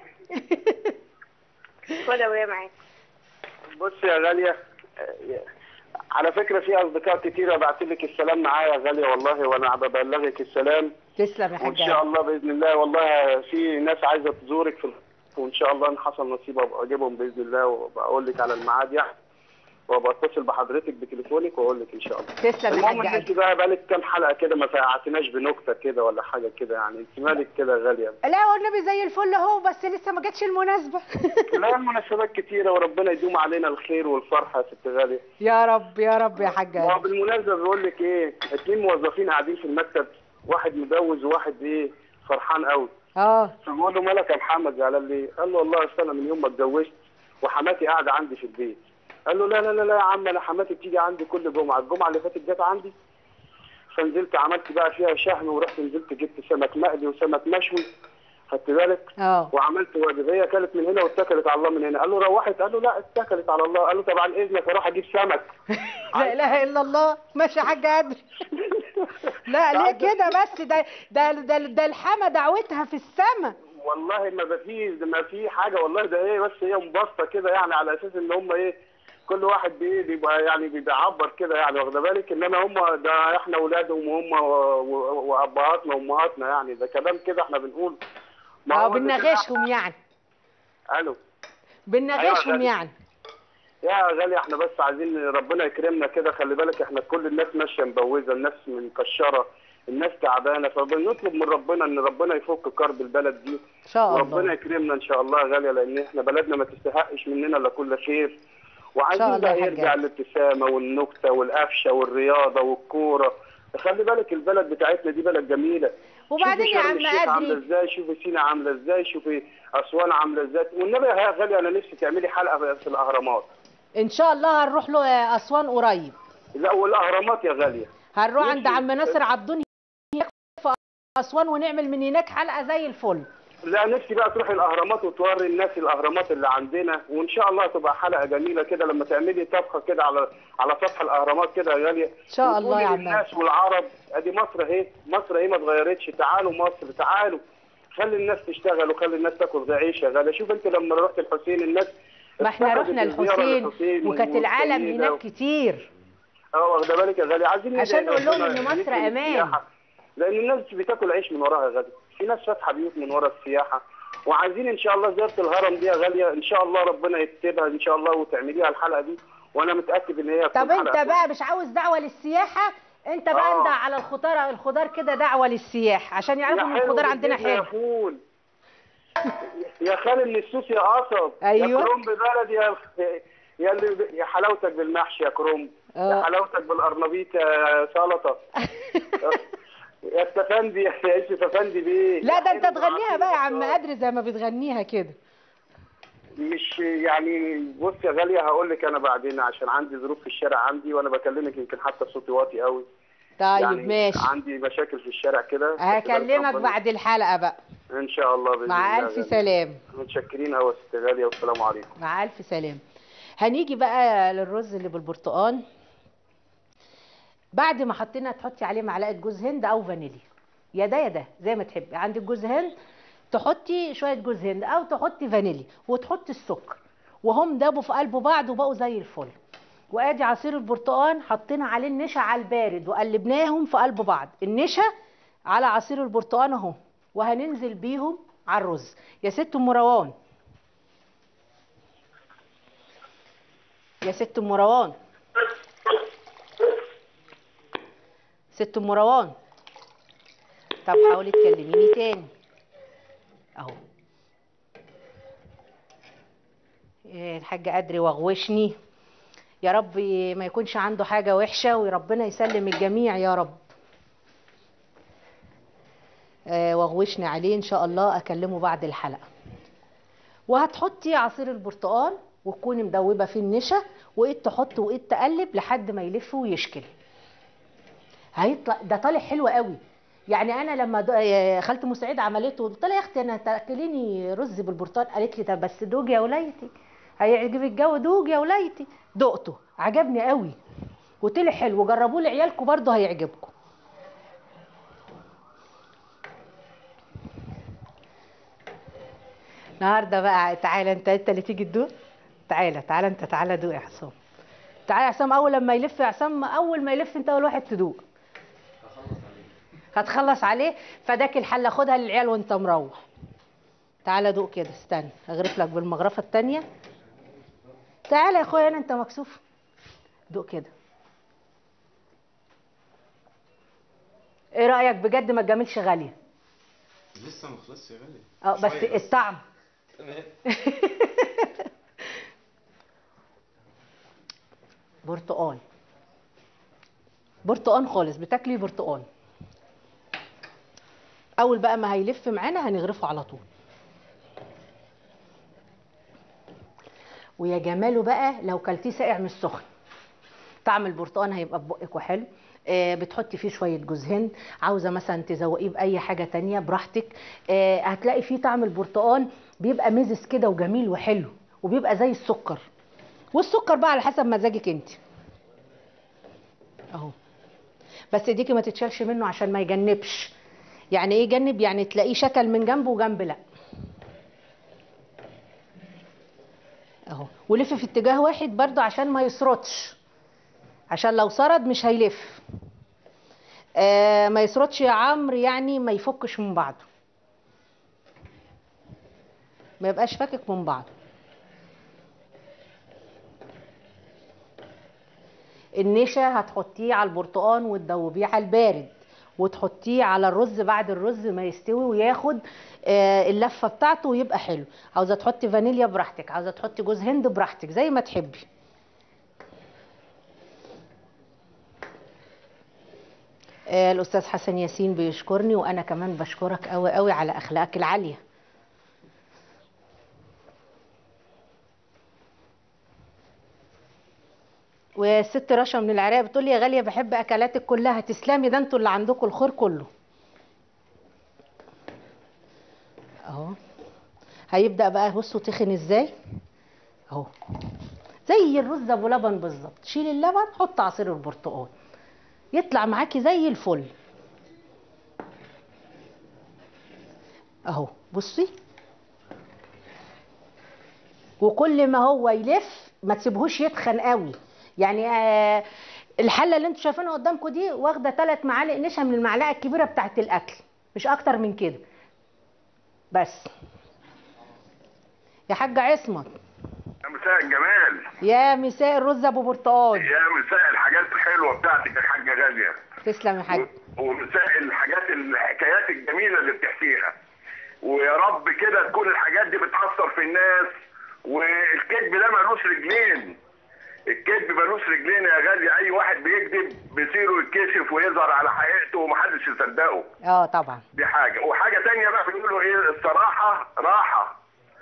خدها وهي معاك بص يا غالية آه، على فكرة في أصدقاء كتيرة بعت لك السلام معايا يا غالية والله وأنا ببلغك السلام تسلم يا وإن حاج شاء الله بإذن الله والله في ناس عايزة تزورك في وإن شاء الله إن حصل نصيب أبقى أجيبهم بإذن الله وبقول لك على الميعاد يعني وابقى اتصل بحضرتك بتليفونك واقول لك ان شاء الله تسلم يا المهم حاج ان انت بقى بقالك كام حلقه كده ما فقعتناش بنكته كده ولا حاجه كده يعني انت مالك كده يا غاليه لا والنبي زي الفل اهو بس لسه ما جاتش المناسبه لا المناسبات كتيره وربنا يدوم علينا الخير والفرحه يا ست غاليه يا رب يا رب يا حاج ما هو بالمناسبه بيقول لك ايه اتنين موظفين قاعدين في المكتب واحد متجوز وواحد ايه فرحان قوي اه فبقول له مالك يا محمد زعلان ليه؟ قال له والله أصل انا من يوم ما اتجوزت وحماتي قاعده عندي في البيت قال له لا لا لا لا يا عم انا حماتي بتيجي عندي كل جمعه الجمعه اللي فاتت جت عندي فنزلت عملت بقى فيها شهم ورحت نزلت جبت سمك مقلي وسمك مشوي خدت بالك اه وعملت واجب هي كانت من هنا واتكلت على الله من هنا قال له روحت قال له لا اتكلت على الله قال له طب عن اذنك اروح اجيب سمك لا اله الا الله ماشي يا حاج ادري لا ليه كده بس ده ده ده, ده الحما دعوتها في السما والله ما في ما في حاجه والله ده ايه بس هي مبسطه كده يعني على اساس ان هم ايه كل واحد بايه بيبقى يعني بيعبر كده يعني واخده بالك انما هم ده احنا اولادهم وهم و- و- وابهاتنا وامهاتنا يعني ده كلام كده احنا بنقول ما اه هو ده بنناغشهم يعني كده. الو بنناغشهم غالي. يعني يا غالي احنا بس عايزين ربنا يكرمنا كده خلي بالك احنا كل الناس ماشيه مبوزه الناس مكشره الناس تعبانه فبنطلب من ربنا ان ربنا يفك كرب البلد دي ان شاء وربنا الله يكرمنا ان شاء الله يا غاليه لان احنا بلدنا ما تستحقش مننا الا كل خير إن شاء وعايزين الله بقى يا يرجع حاج. الابتسامه والنكته والقفشه والرياضه والكوره خلي بالك البلد بتاعتنا دي بلد جميله وبعدين شوفي يا شرم عم الشيخ عامله ادري ازاي شوفي سينا عامله ازاي شوفي اسوان عامله ازاي والنبي يا غاليه انا نفسي تعملي حلقه في الاهرامات ان شاء الله هنروح له اسوان قريب لا والاهرامات يا غاليه هنروح عند ماشي. عم ناصر عبدون هناك في اسوان ونعمل من هناك حلقه زي الفل لا نفسي بقى تروحي الاهرامات وتوري الناس الاهرامات اللي عندنا وان شاء الله تبقى حلقه جميله كده لما تعملي طبخه كده على على سطح الاهرامات كده يا غاليه ان شاء الله يا عم الناس والعرب ادي مصر اهي مصر اهي ما اتغيرتش تعالوا مصر تعالوا خلي الناس تشتغل وخلي الناس تاكل عيش يا غاليه شوف انت لما رحت الحسين الناس ما احنا افتقدت رحنا الزيارة الحسين للحسين وكانت العالم والسيدة هناك كتير اه واخده بالك يا غالي عايزين عشان ندعي نقول لهم ربنا إن مصر يكرم أمان. السياحة. لان الناس بتاكل عيش من وراها يا غالي في ناس فاتحه بيوت من ورا السياحه وعايزين ان شاء الله زياره الهرم دي يا غاليه ان شاء الله ربنا يكتبها ان شاء الله وتعمليها الحلقه دي وانا متاكد ان هي طب هتكون انت حلقة بقى مش عاوز دعوه للسياحه انت بقى آه. اندع على الخضار الخضار كده دعوه للسياح عشان يعرفوا ان يا حلو الخضار عندنا بالجبنة يا حلو فول يا خالي من السوس يا قصب أيوة. يا كرومب بلد يا يا اللي يا حلاوتك بالمحشي يا كرومب آه. يا حلاوتك بالقرنبيط يا سلطه يا استفندي يا يوسف افندي بيه لا ده انت حلو تغنيها بقى يا عم بالعافية. قدر زي ما بتغنيها كده مش يعني بص يا غاليه هقول لك انا بعدين عشان عندي ظروف في الشارع عندي وانا بكلمك يمكن حتى صوتي واطي قوي طيب يعني ماشي عندي مشاكل في الشارع كده هكلمك ربنا- بعد الحلقه بقى ان شاء الله باذن مع الله الف غالية. سلام متشكرين قوي يا ست غاليه والسلام عليكم مع الف سلام هنيجي بقى للرز اللي بالبرتقال بعد ما حطينا تحطي عليه معلقه جوز هند او فانيليا يا ده يا ده زي ما تحبي عندك جوز هند تحطي شويه جوز هند او تحطي فانيليا وتحطي السكر وهم دابوا في قلب بعض وبقوا زي الفل وادي عصير البرتقال حطينا عليه النشا على البارد وقلبناهم في قلب بعض النشا على عصير البرتقال اهو وهننزل بيهم على الرز يا ست ام روان يا ست ام روان ست ام روان طب حاولي تكلميني تاني اهو إيه الحاج قدري وغوشني يا رب ما يكونش عنده حاجة وحشة وربنا يسلم الجميع يا رب آه وغوشني عليه ان شاء الله اكلمه بعد الحلقة وهتحطي عصير البرتقال وتكوني مدوبة فيه النشا وايد تحط وايد تقلب لحد ما يلف ويشكل هيطلع ده طالع حلو قوي يعني انا لما د- آه، خالتي مسعيد عملته قلت لها يا اختي انا تاكليني رز بالبرتقال قالت لي طب بس دوج يا وليتي هيعجبك الجو دوج يا وليتي دقته عجبني قوي وطلع حلو جربوه لعيالكم برضه هيعجبكم النهارده بقى تعالى انت انت اللي تيجي تدوق تعالى تعالى انت تعالى دوق يا حسام تعالى يا حسام اول لما يلف يا حسام اول ما يلف انت اول واحد تدوق هتخلص عليه فداك الحله خدها للعيال وانت مروح تعالى دوق كده استنى اغرف لك بالمغرفه التانية تعالى يا اخويا هنا انت مكسوف دوق كده ايه رايك بجد ما تجاملش غاليه لسه ما خلصش يا غالي اه بس شوية الطعم تمام برتقال برتقال خالص بتاكلي برتقال اول بقى ما هيلف معانا هنغرفه على طول ويا جماله بقى لو كلتيه ساقع مش سخن طعم البرتقال هيبقى في بقك وحلو آه، بتحطي فيه شويه جوز هند عاوزه مثلا تزوقيه باي حاجه تانية براحتك آه، هتلاقي فيه طعم البرتقال بيبقى مزز كده وجميل وحلو وبيبقى زي السكر والسكر بقى على حسب مزاجك انت اهو بس ايديكي ما تتشالش منه عشان ما يجنبش يعني ايه يجنب يعني تلاقيه شكل من جنب وجنب لا اهو ولف في اتجاه واحد برضو عشان ما يسرطش عشان لو سرد مش هيلف آه ما يسرطش يا عمرو يعني ما يفكش من بعضه ما يبقاش فاكك من بعضه النشا هتحطيه على البرتقان وتدوبيه على البارد وتحطيه على الرز بعد الرز ما يستوي وياخد آه، اللفه بتاعته ويبقى حلو عاوزه تحطي فانيليا براحتك عاوزه تحطي جوز هند براحتك زي ما تحبي آه، الاستاذ حسن ياسين بيشكرني وانا كمان بشكرك قوي قوي على اخلاقك العاليه والست رشا من العراق بتقول لي يا غاليه بحب اكلاتك كلها تسلمي ده انتوا اللي عندكم الخير كله اهو هيبدا بقى بصوا تخن ازاي اهو زي الرز ابو لبن بالظبط شيل اللبن حط عصير البرتقال يطلع معاكي زي الفل اهو بصي وكل ما هو يلف ما تسيبهوش يتخن قوي يعني آه الحله اللي انتوا شايفينها قدامكم دي واخده ثلاث معالق نشا من المعلقه الكبيره بتاعه الاكل مش اكتر من كده بس يا حاج عصمت يا مساء الجمال يا مساء الرز ابو برتقال يا مساء الحاجات الحلوه بتاعتك يا حاجه غاليه تسلم يا حاج ومساء الحاجات الحكايات الجميله اللي بتحكيها ويا رب كده تكون الحاجات دي بتاثر في الناس والكذب ده ملوش رجلين الكذب ملوش رجلين يا غالي اي واحد بيكذب بيصيره يتكشف ويظهر على حقيقته ومحدش يصدقه اه طبعا دي حاجه وحاجه تانية بقى بيقولوا ايه الصراحه راحه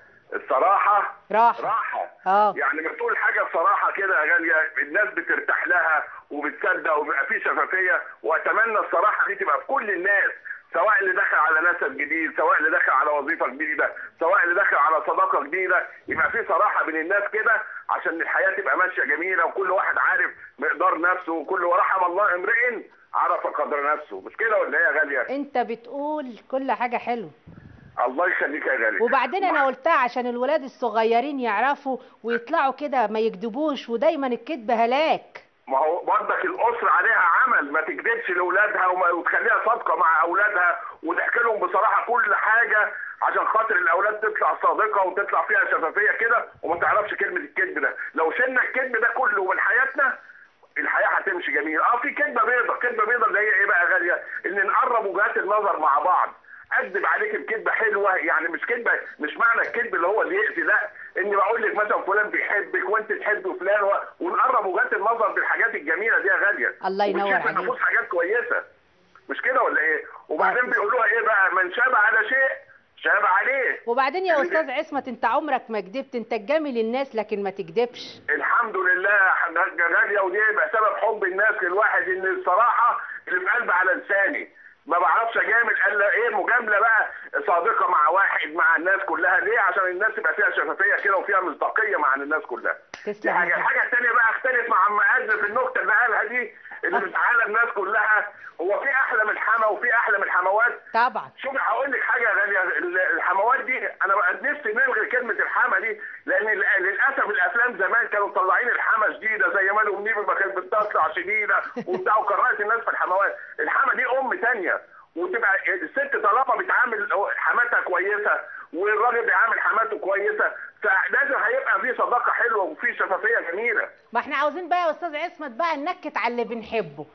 الصراحه راحه راحه اه يعني ما تقول حاجه بصراحه كده يا غاليه الناس بترتاح لها وبتصدق وبيبقى في شفافيه واتمنى الصراحه دي تبقى في كل الناس سواء اللي دخل على نسب جديد سواء اللي دخل على وظيفه جديده سواء اللي دخل على صداقه جديده يبقى في صراحه بين الناس كده عشان الحياه تبقى ماشيه جميله وكل واحد عارف مقدار نفسه وكل ورحم الله امرئ عرف قدر نفسه مش كده ولا ايه يا غاليه انت بتقول كل حاجه حلوه الله يخليك يا غاليه وبعدين انا قلتها عشان الولاد الصغيرين يعرفوا ويطلعوا كده ما يكذبوش ودايما الكذب هلاك ما هو برضك الاسره عليها عمل ما تكذبش لاولادها وما- وتخليها صادقه مع اولادها وتحكي لهم بصراحه كل حاجه عشان خاطر الاولاد تطلع صادقه وتطلع فيها شفافيه كده وما تعرفش كلمه الكذب ده لو شلنا الكذب ده كله من حياتنا الحياه هتمشي جميل اه في كذبه بيضه كذبه بيضه اللي هي ايه بقى يا غاليه ان نقرب وجهات النظر مع بعض اكذب عليك بكذبه حلوه يعني مش كذبه مش معنى الكذب اللي هو اللي يأذي لا اني بقول لك مثلا فلان بيحبك وانت تحب فلان و... ونقرب وجهات النظر بالحاجات الجميله دي يا غاليه الله ينور ونشوف عليك. النفوس حاجات كويسه مش كده ولا ايه وبعدين بيقولوها ايه بقى من شاب على شيء شاب عليه وبعدين يا اللي استاذ عصمت انت عمرك ما كدبت انت تجامل الناس لكن ما تكدبش الحمد لله يا حاجة غالية ودي يبقى سبب حب الناس للواحد ان الصراحة اللي في قلبي على لساني ما بعرفش اجامل الا ايه مجامله بقى صادقه مع واحد مع الناس كلها ليه عشان الناس يبقى فيها شفافيه كده وفيها مصداقيه مع الناس كلها دي تسلم حاجه الحاجه الثانيه بقى اختلف مع عم عز في النكته اللي قالها دي اللي مزعله الناس كلها هو في احلى من الحما وفي احلى من الحموات طبعا شوفي هقول لك حاجه يا غاليه ال- الحموات دي انا بقى نفسي نلغي كلمه الحما دي لان ال- للاسف الافلام زمان كانوا مطلعين الحما شديده زي مالو منيب ما كانت بتطلع شديده وبتاع وكرهت الناس في الحموات الحما دي ام تانية وتبقى الست طالما بتعامل حماتها كويسه والراجل بيعامل حماته كويسه فلازم هيبقى في صداقه حلوه وفي شفافيه جميله ما احنا عاوزين بقى يا استاذ عصمت بقى ننكت على اللي بنحبه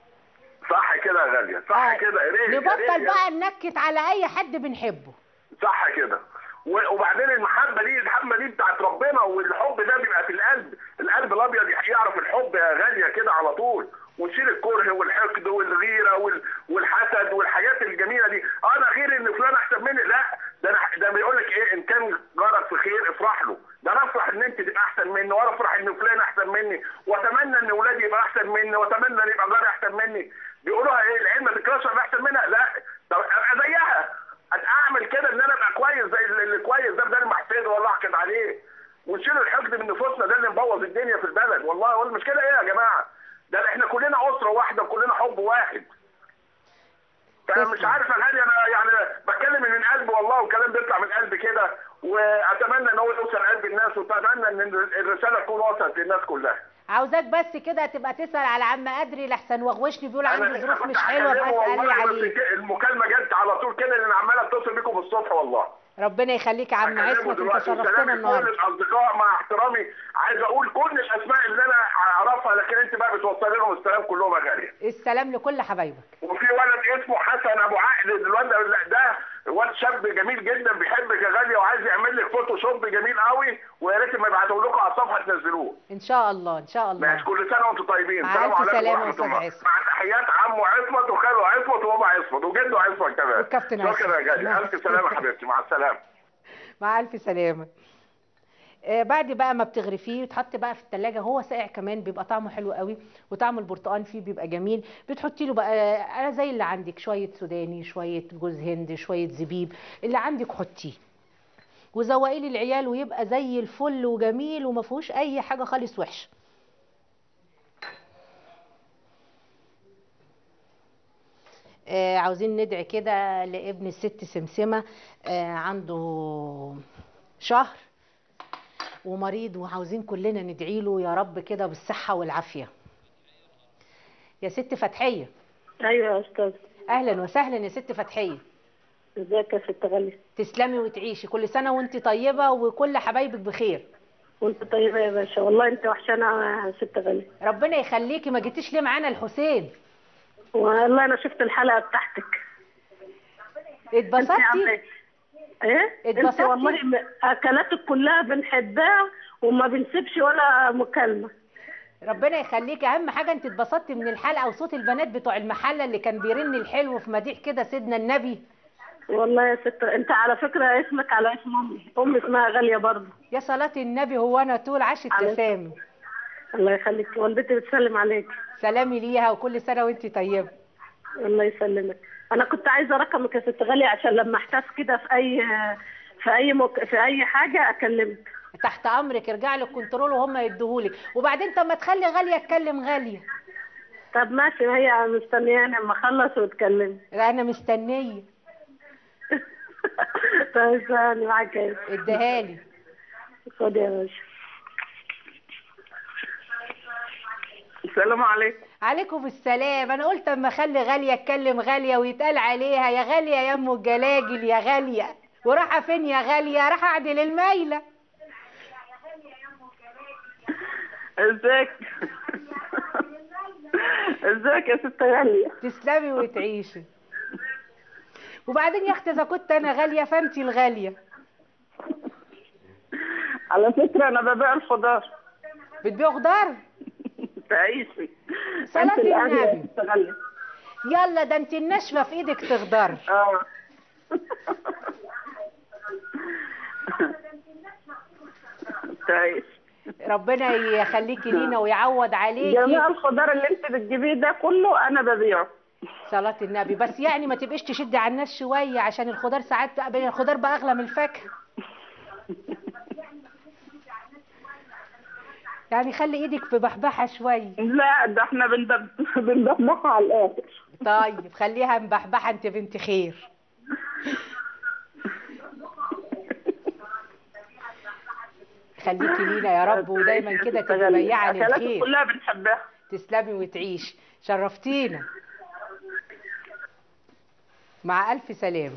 صح كده يا غاليه صح كده يا ريت يا ريت نبطل يا- بقى ننكت على اي حد بنحبه صح كده و- وبعدين المحبه دي المحبه دي بتاعت ربنا والحب ده بيبقى في القلب القلب الابيض يعرف الحب يا غاليه كده على طول وتشيل الكره والحقد والغيره وال- والحسد والحاجات الجميله دي انا غير ان فلان احسن مني لا ده انا ده بيقول لك ايه ان كان جارك في خير افرح له ده انا افرح ان انت تبقى احسن مني وانا افرح ان فلان احسن مني واتمنى ان اولادي يبقى احسن مني واتمنى ان يبقى جاري احسن مني بيقولوها ايه العين ما تكرهش اللي احسن منها لا طب ابقى زيها اعمل كده ان انا ابقى كويس زي اللي اللي كويس ده بدل ما احسده ولا احقد عليه ونشيل الحقد من نفوسنا ده اللي مبوظ الدنيا في البلد والله والمشكله ايه يا جماعه ده احنا كلنا اسره واحده وكلنا حب واحد فمش عارف يا غالي انا يعني بتكلم من قلبي والله والكلام بيطلع من قلبي كده واتمنى ان هو يوصل قلب الناس واتمنى ان الرساله تكون وصلت للناس كلها عاوزاك بس كده تبقى تسال على عم ادري لحسن وغوشني بيقول أنا عنده ظروف كنت مش حلوه هكلمه بقى اسالي والله بس عليه ك- المكالمه جت على طول كده لان عمال اتصل بيكم الصبح والله ربنا يخليك يا عم هكلمه عصمت انت دلوقتي شرفتنا وسلام لكل النهارده الاصدقاء مع احترامي عايز اقول كل الاسماء اللي انا اعرفها لكن انت بقى بتوصلي لهم السلام كلهم يا غاليه السلام لكل حبايبك وفي ولد اسمه حسن ابو عقل الواد ده لا، ده واد شاب جميل جدا بيحبك يا غاليه وعايز يعمل لك فوتوشوب جميل قوي ويا ريت ما يبعتوا لكم على الصفحه تنزلوه ان شاء الله ان شاء الله ماشي كل سنه وانتم طيبين مع السلام ألف عليكم سلامة ورحمه أستاذ الله عصمت. مع تحيات عمو عصمت وخاله عصمت وبابا عصمت وجده عصمت كمان والكابتن عصمت. شكرا يا غاليه الف سلامه حبيبتي مع السلامه مع الف سلامه آه، بعد بقى ما بتغرفيه وتحط بقى في التلاجة هو ساقع كمان بيبقى طعمه حلو قوي وطعم البرتقال فيه بيبقى جميل بتحطي له بقى آه، زي اللي عندك شوية سوداني شوية جوز هند شوية زبيب اللي عندك حطيه وزوقيه للعيال ويبقى زي الفل وجميل وما فيهوش اي حاجة خالص وحشة آه، عاوزين ندعي كده لابن الست سمسمة آه، عنده شهر ومريض وعاوزين كلنا ندعي له يا رب كده بالصحه والعافيه يا ست فتحيه ايوه يا استاذ اهلا وسهلا يا ست فتحيه ازيك يا ست غالية تسلمي وتعيشي كل سنه وانت طيبه وكل حبايبك بخير وانت طيبة يا باشا والله انت وحشانة يا ست غالية ربنا يخليكي ما جيتيش ليه معانا الحسين والله انا شفت الحلقة بتاعتك انت اتبسطتي عاملة ايه انت اتبسطتي؟ والله م- اكلاتك كلها بنحبها وما بنسيبش ولا مكالمة ربنا يخليكي اهم حاجه انت اتبسطتي من الحلقه وصوت البنات بتوع المحله اللي كان بيرن الحلو في مديح كده سيدنا النبي والله يا ست انت على فكرة اسمك على اسم امي امي اسمها غالية برضه يا صلاه النبي هو انا طول عاش التسامي الله يخليك والدتي بتسلم عليك سلامي ليها وكل سنه وانت طيبه الله يسلمك انا كنت عايزه رقمك يا ست غالية عشان لما احتاج كده في اي في اي مك... في اي حاجه اكلمك تحت امرك ارجع لك كنترول وهم يديهولك وبعدين طب ما تخلي غاليه تكلم غاليه طب ماشي هي مستنياني اما اخلص وتكلمي لا انا مستنيه طيب ثاني معاك ايه اديها لي خد يا باشا السلام عليكم عليكم السلام انا قلت اما اخلي غاليه اتكلم غاليه ويتقال عليها يا غاليه يا ام الجلاجل يا غاليه وراحه فين يا غاليه راح اعدل المايله ازيك ازيك يا ست غالية تسلمي وتعيشي وبعدين يا اختي اذا كنت انا غاليه فانتي الغاليه على فكرة انا ببيع الخضار بتبيع خضار تعيشي صلاة انت الآن يا النبي. ست غالية يلا ده انت الناشفه في ايدك تخضر اه تعيش ربنا يخليكي لينا ويعوض عليكي جميع الخضار اللي انت بتجيبيه ده كله انا ببيعه صلاة النبي بس يعني ما تبقيش تشدي على الناس شوية عشان الخضار ساعات الخضار بقى أغلى من الفاكهة يعني خلي ايدك في بحبحة شوية لا ده احنا بندب بندبحها على الاخر طيب خليها مبحبحة انت بنت خير خليكي لينا يا رب ودايما كده تبقي بياعة اكلاتك للخير كلها بنحبها تسلمي وتعيش شرفتينا مع ألف سلامة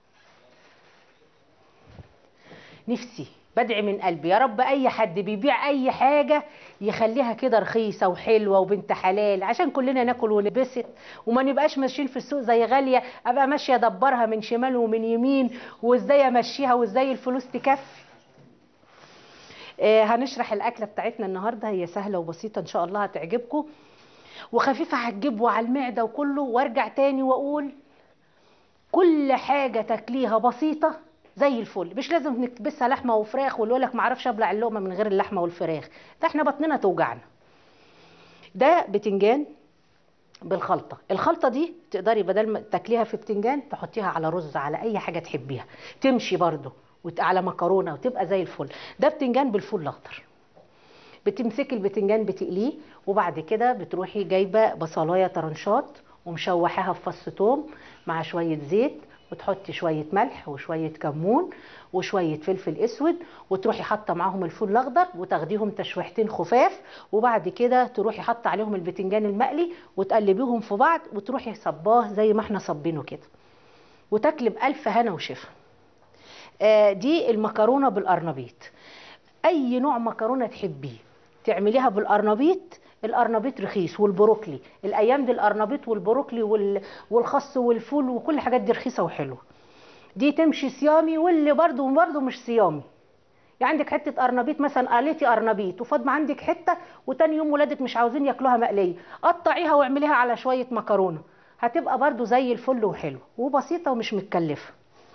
نفسي بدعي من قلبي يا رب أي حد بيبيع أي حاجة يخليها كده رخيصة وحلوة وبنت حلال عشان كلنا ناكل ونبسط وما نبقاش ماشيين في السوق زي غالية أبقى ماشية أدبرها من شمال ومن يمين وإزاي أمشيها وإزاي الفلوس تكفي آه، هنشرح الأكلة بتاعتنا النهاردة هي سهلة وبسيطة إن شاء الله هتعجبكم وخفيفة هتجيب وعلى المعدة وكله وارجع تاني واقول كل حاجة تاكليها بسيطة زي الفل مش لازم نكبسها لحمة وفراخ واللي يقولك معرفش ابلع اللقمة من غير اللحمة والفراخ ده احنا بطننا توجعنا ده بتنجان بالخلطة الخلطة دي تقدري بدل ما تاكليها في بتنجان تحطيها على رز على اي حاجة تحبيها تمشي برضو وت- على مكرونة وتبقى زي الفل ده بتنجان بالفول الاخضر بتمسكي البتنجان بتقليه وبعد كده بتروحي جايبه بصلايه طرنشات ومشوحاها في فص توم مع شويه زيت وتحطي شويه ملح وشويه كمون وشويه فلفل اسود وتروحي حاطه معاهم الفول الاخضر وتاخديهم تشويحتين خفاف وبعد كده تروحي حاطه عليهم البتنجان المقلي وتقلبيهم في بعض وتروحي صباه زي ما احنا صبينه كده وتاكلي بالف هنا وشفا آه، دي المكرونه بالقرنبيط اي نوع مكرونه تحبيه تعمليها بالقرنبيط القرنبيط رخيص والبروكلي الايام دي القرنبيط والبروكلي وال- والخس والفول وكل الحاجات دي رخيصه وحلوه دي تمشي صيامي واللي برضه برضه مش صيامي يعني عندك حته قرنبيط مثلا قليتي قرنبيط وفاضمه عندك حته وتاني يوم ولادك مش عاوزين ياكلوها مقليه قطعيها واعمليها على شويه مكرونه هتبقى برضه زي الفل وحلوه وبسيطه ومش متكلفه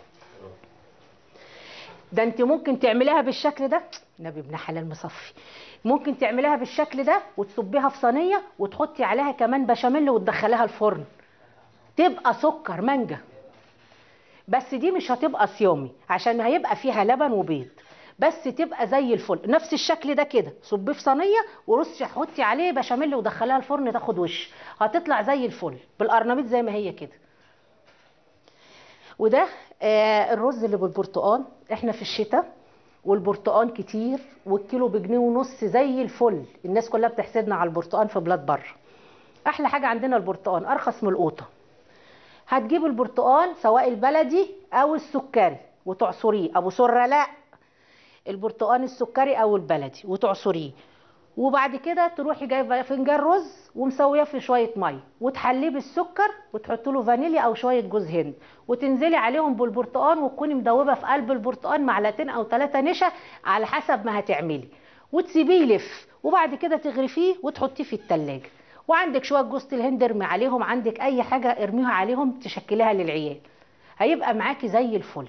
ده انت ممكن تعمليها بالشكل ده نبي ابن حلال مصفي ممكن تعمليها بالشكل ده وتصبيها في صينيه وتحطي عليها كمان بشاميل وتدخليها الفرن تبقى سكر مانجا بس دي مش هتبقى صيامي عشان هيبقى فيها لبن وبيض بس تبقى زي الفل نفس الشكل ده كده صبيه في صينيه ورصي حطي عليه بشاميل ودخليها الفرن تاخد وش هتطلع زي الفل بالقرنبيط زي ما هي كده وده آه الرز اللي بالبرتقال احنا في الشتاء والبرتقان كتير والكيلو بجنيه ونص زي الفل الناس كلها بتحسدنا على البرتقان في بلاد بره احلى حاجه عندنا البرتقان ارخص من القوطه هتجيب البرتقان سواء البلدي او السكري وتعصريه ابو سره لا البرتقان السكري او البلدي وتعصريه وبعد كده تروحي جايبه فنجان رز ومسويه في شويه ميه وتحليه بالسكر وتحط له فانيليا او شويه جوز هند وتنزلي عليهم بالبرتقان وتكوني مدوبه في قلب البرتقان معلقتين او ثلاثه نشا على حسب ما هتعملي وتسيبيه يلف وبعد كده تغرفيه وتحطيه في التلاجة وعندك شويه جوز الهند ارمي عليهم عندك اي حاجه ارميها عليهم تشكليها للعيال هيبقى معاكي زي الفل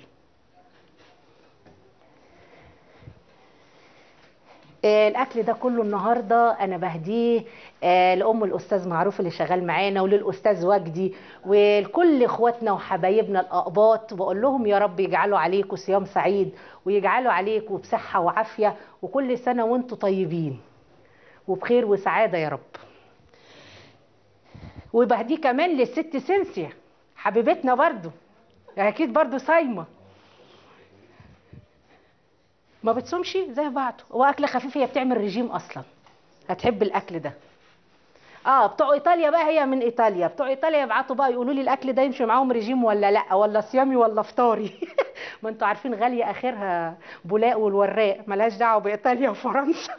آه، الاكل ده كله النهارده انا بهديه آه، لام الاستاذ معروف اللي شغال معانا وللاستاذ وجدي ولكل اخواتنا وحبايبنا الاقباط بقول لهم يا رب يجعلوا عليكم صيام سعيد ويجعلوا عليكم بصحه وعافيه وكل سنه وانتم طيبين وبخير وسعاده يا رب وبهديه كمان للست سنسيا حبيبتنا برضو اكيد برضو صايمه ما بتصومش زي بعض هو اكل خفيف هي بتعمل رجيم اصلا هتحب الاكل ده اه بتوع ايطاليا بقى هي من ايطاليا بتوع ايطاليا يبعتوا بقى يقولوا لي الاكل ده يمشي معاهم رجيم ولا لا ولا صيامي ولا فطاري ما انتوا عارفين غاليه اخرها بولاق والوراق ملهاش دعوه بايطاليا وفرنسا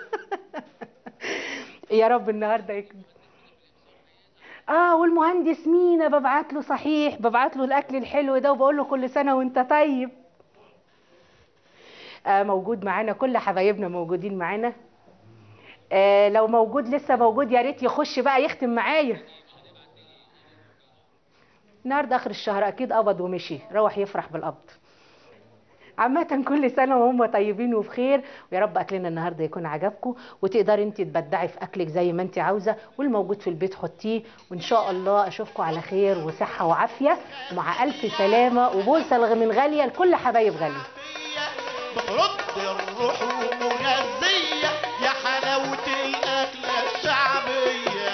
يا رب النهارده يكمل اه والمهندس مينا ببعت له صحيح ببعت له الاكل الحلو ده وبقول له كل سنه وانت طيب آه موجود معانا كل حبايبنا موجودين معانا آه لو موجود لسه موجود يا ريت يخش بقى يختم معايا النهارده اخر الشهر اكيد قبض ومشي روح يفرح بالقبض عامة كل سنة وهم طيبين وبخير ويا رب أكلنا النهاردة يكون عجبكم وتقدري انت تبدعي في أكلك زي ما انت عاوزة والموجود في البيت حطيه وإن شاء الله أشوفكم على خير وصحة وعافية ومع ألف سلامة وبوسة من غالية لكل حبايب غالية بترد الروح ومغذية يا حلاوة الأكلة الشعبية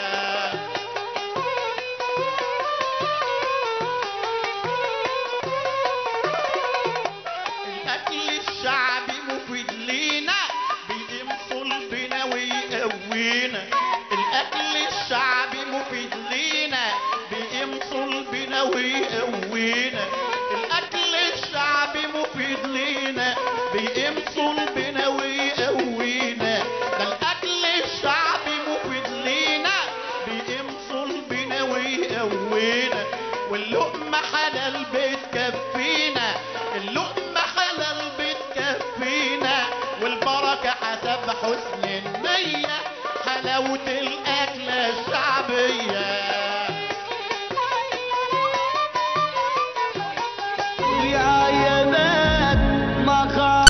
الأكل الشعبي مفيد لينا بيقيم صلبنا ويقوينا الأكل الشعبي مفيد لينا بيقيم صلبنا ويقوينا الأكل الشعبي مفيد لينا بيقيم صلبنا ويقوينا ده الأكل الشعبي مفيد لينا بيقيم صلبنا ويقوينا واللقمة حلال بتكفينا اللقمة حلال بتكفينا والبركة حسب حسن النية حلاوة الأكل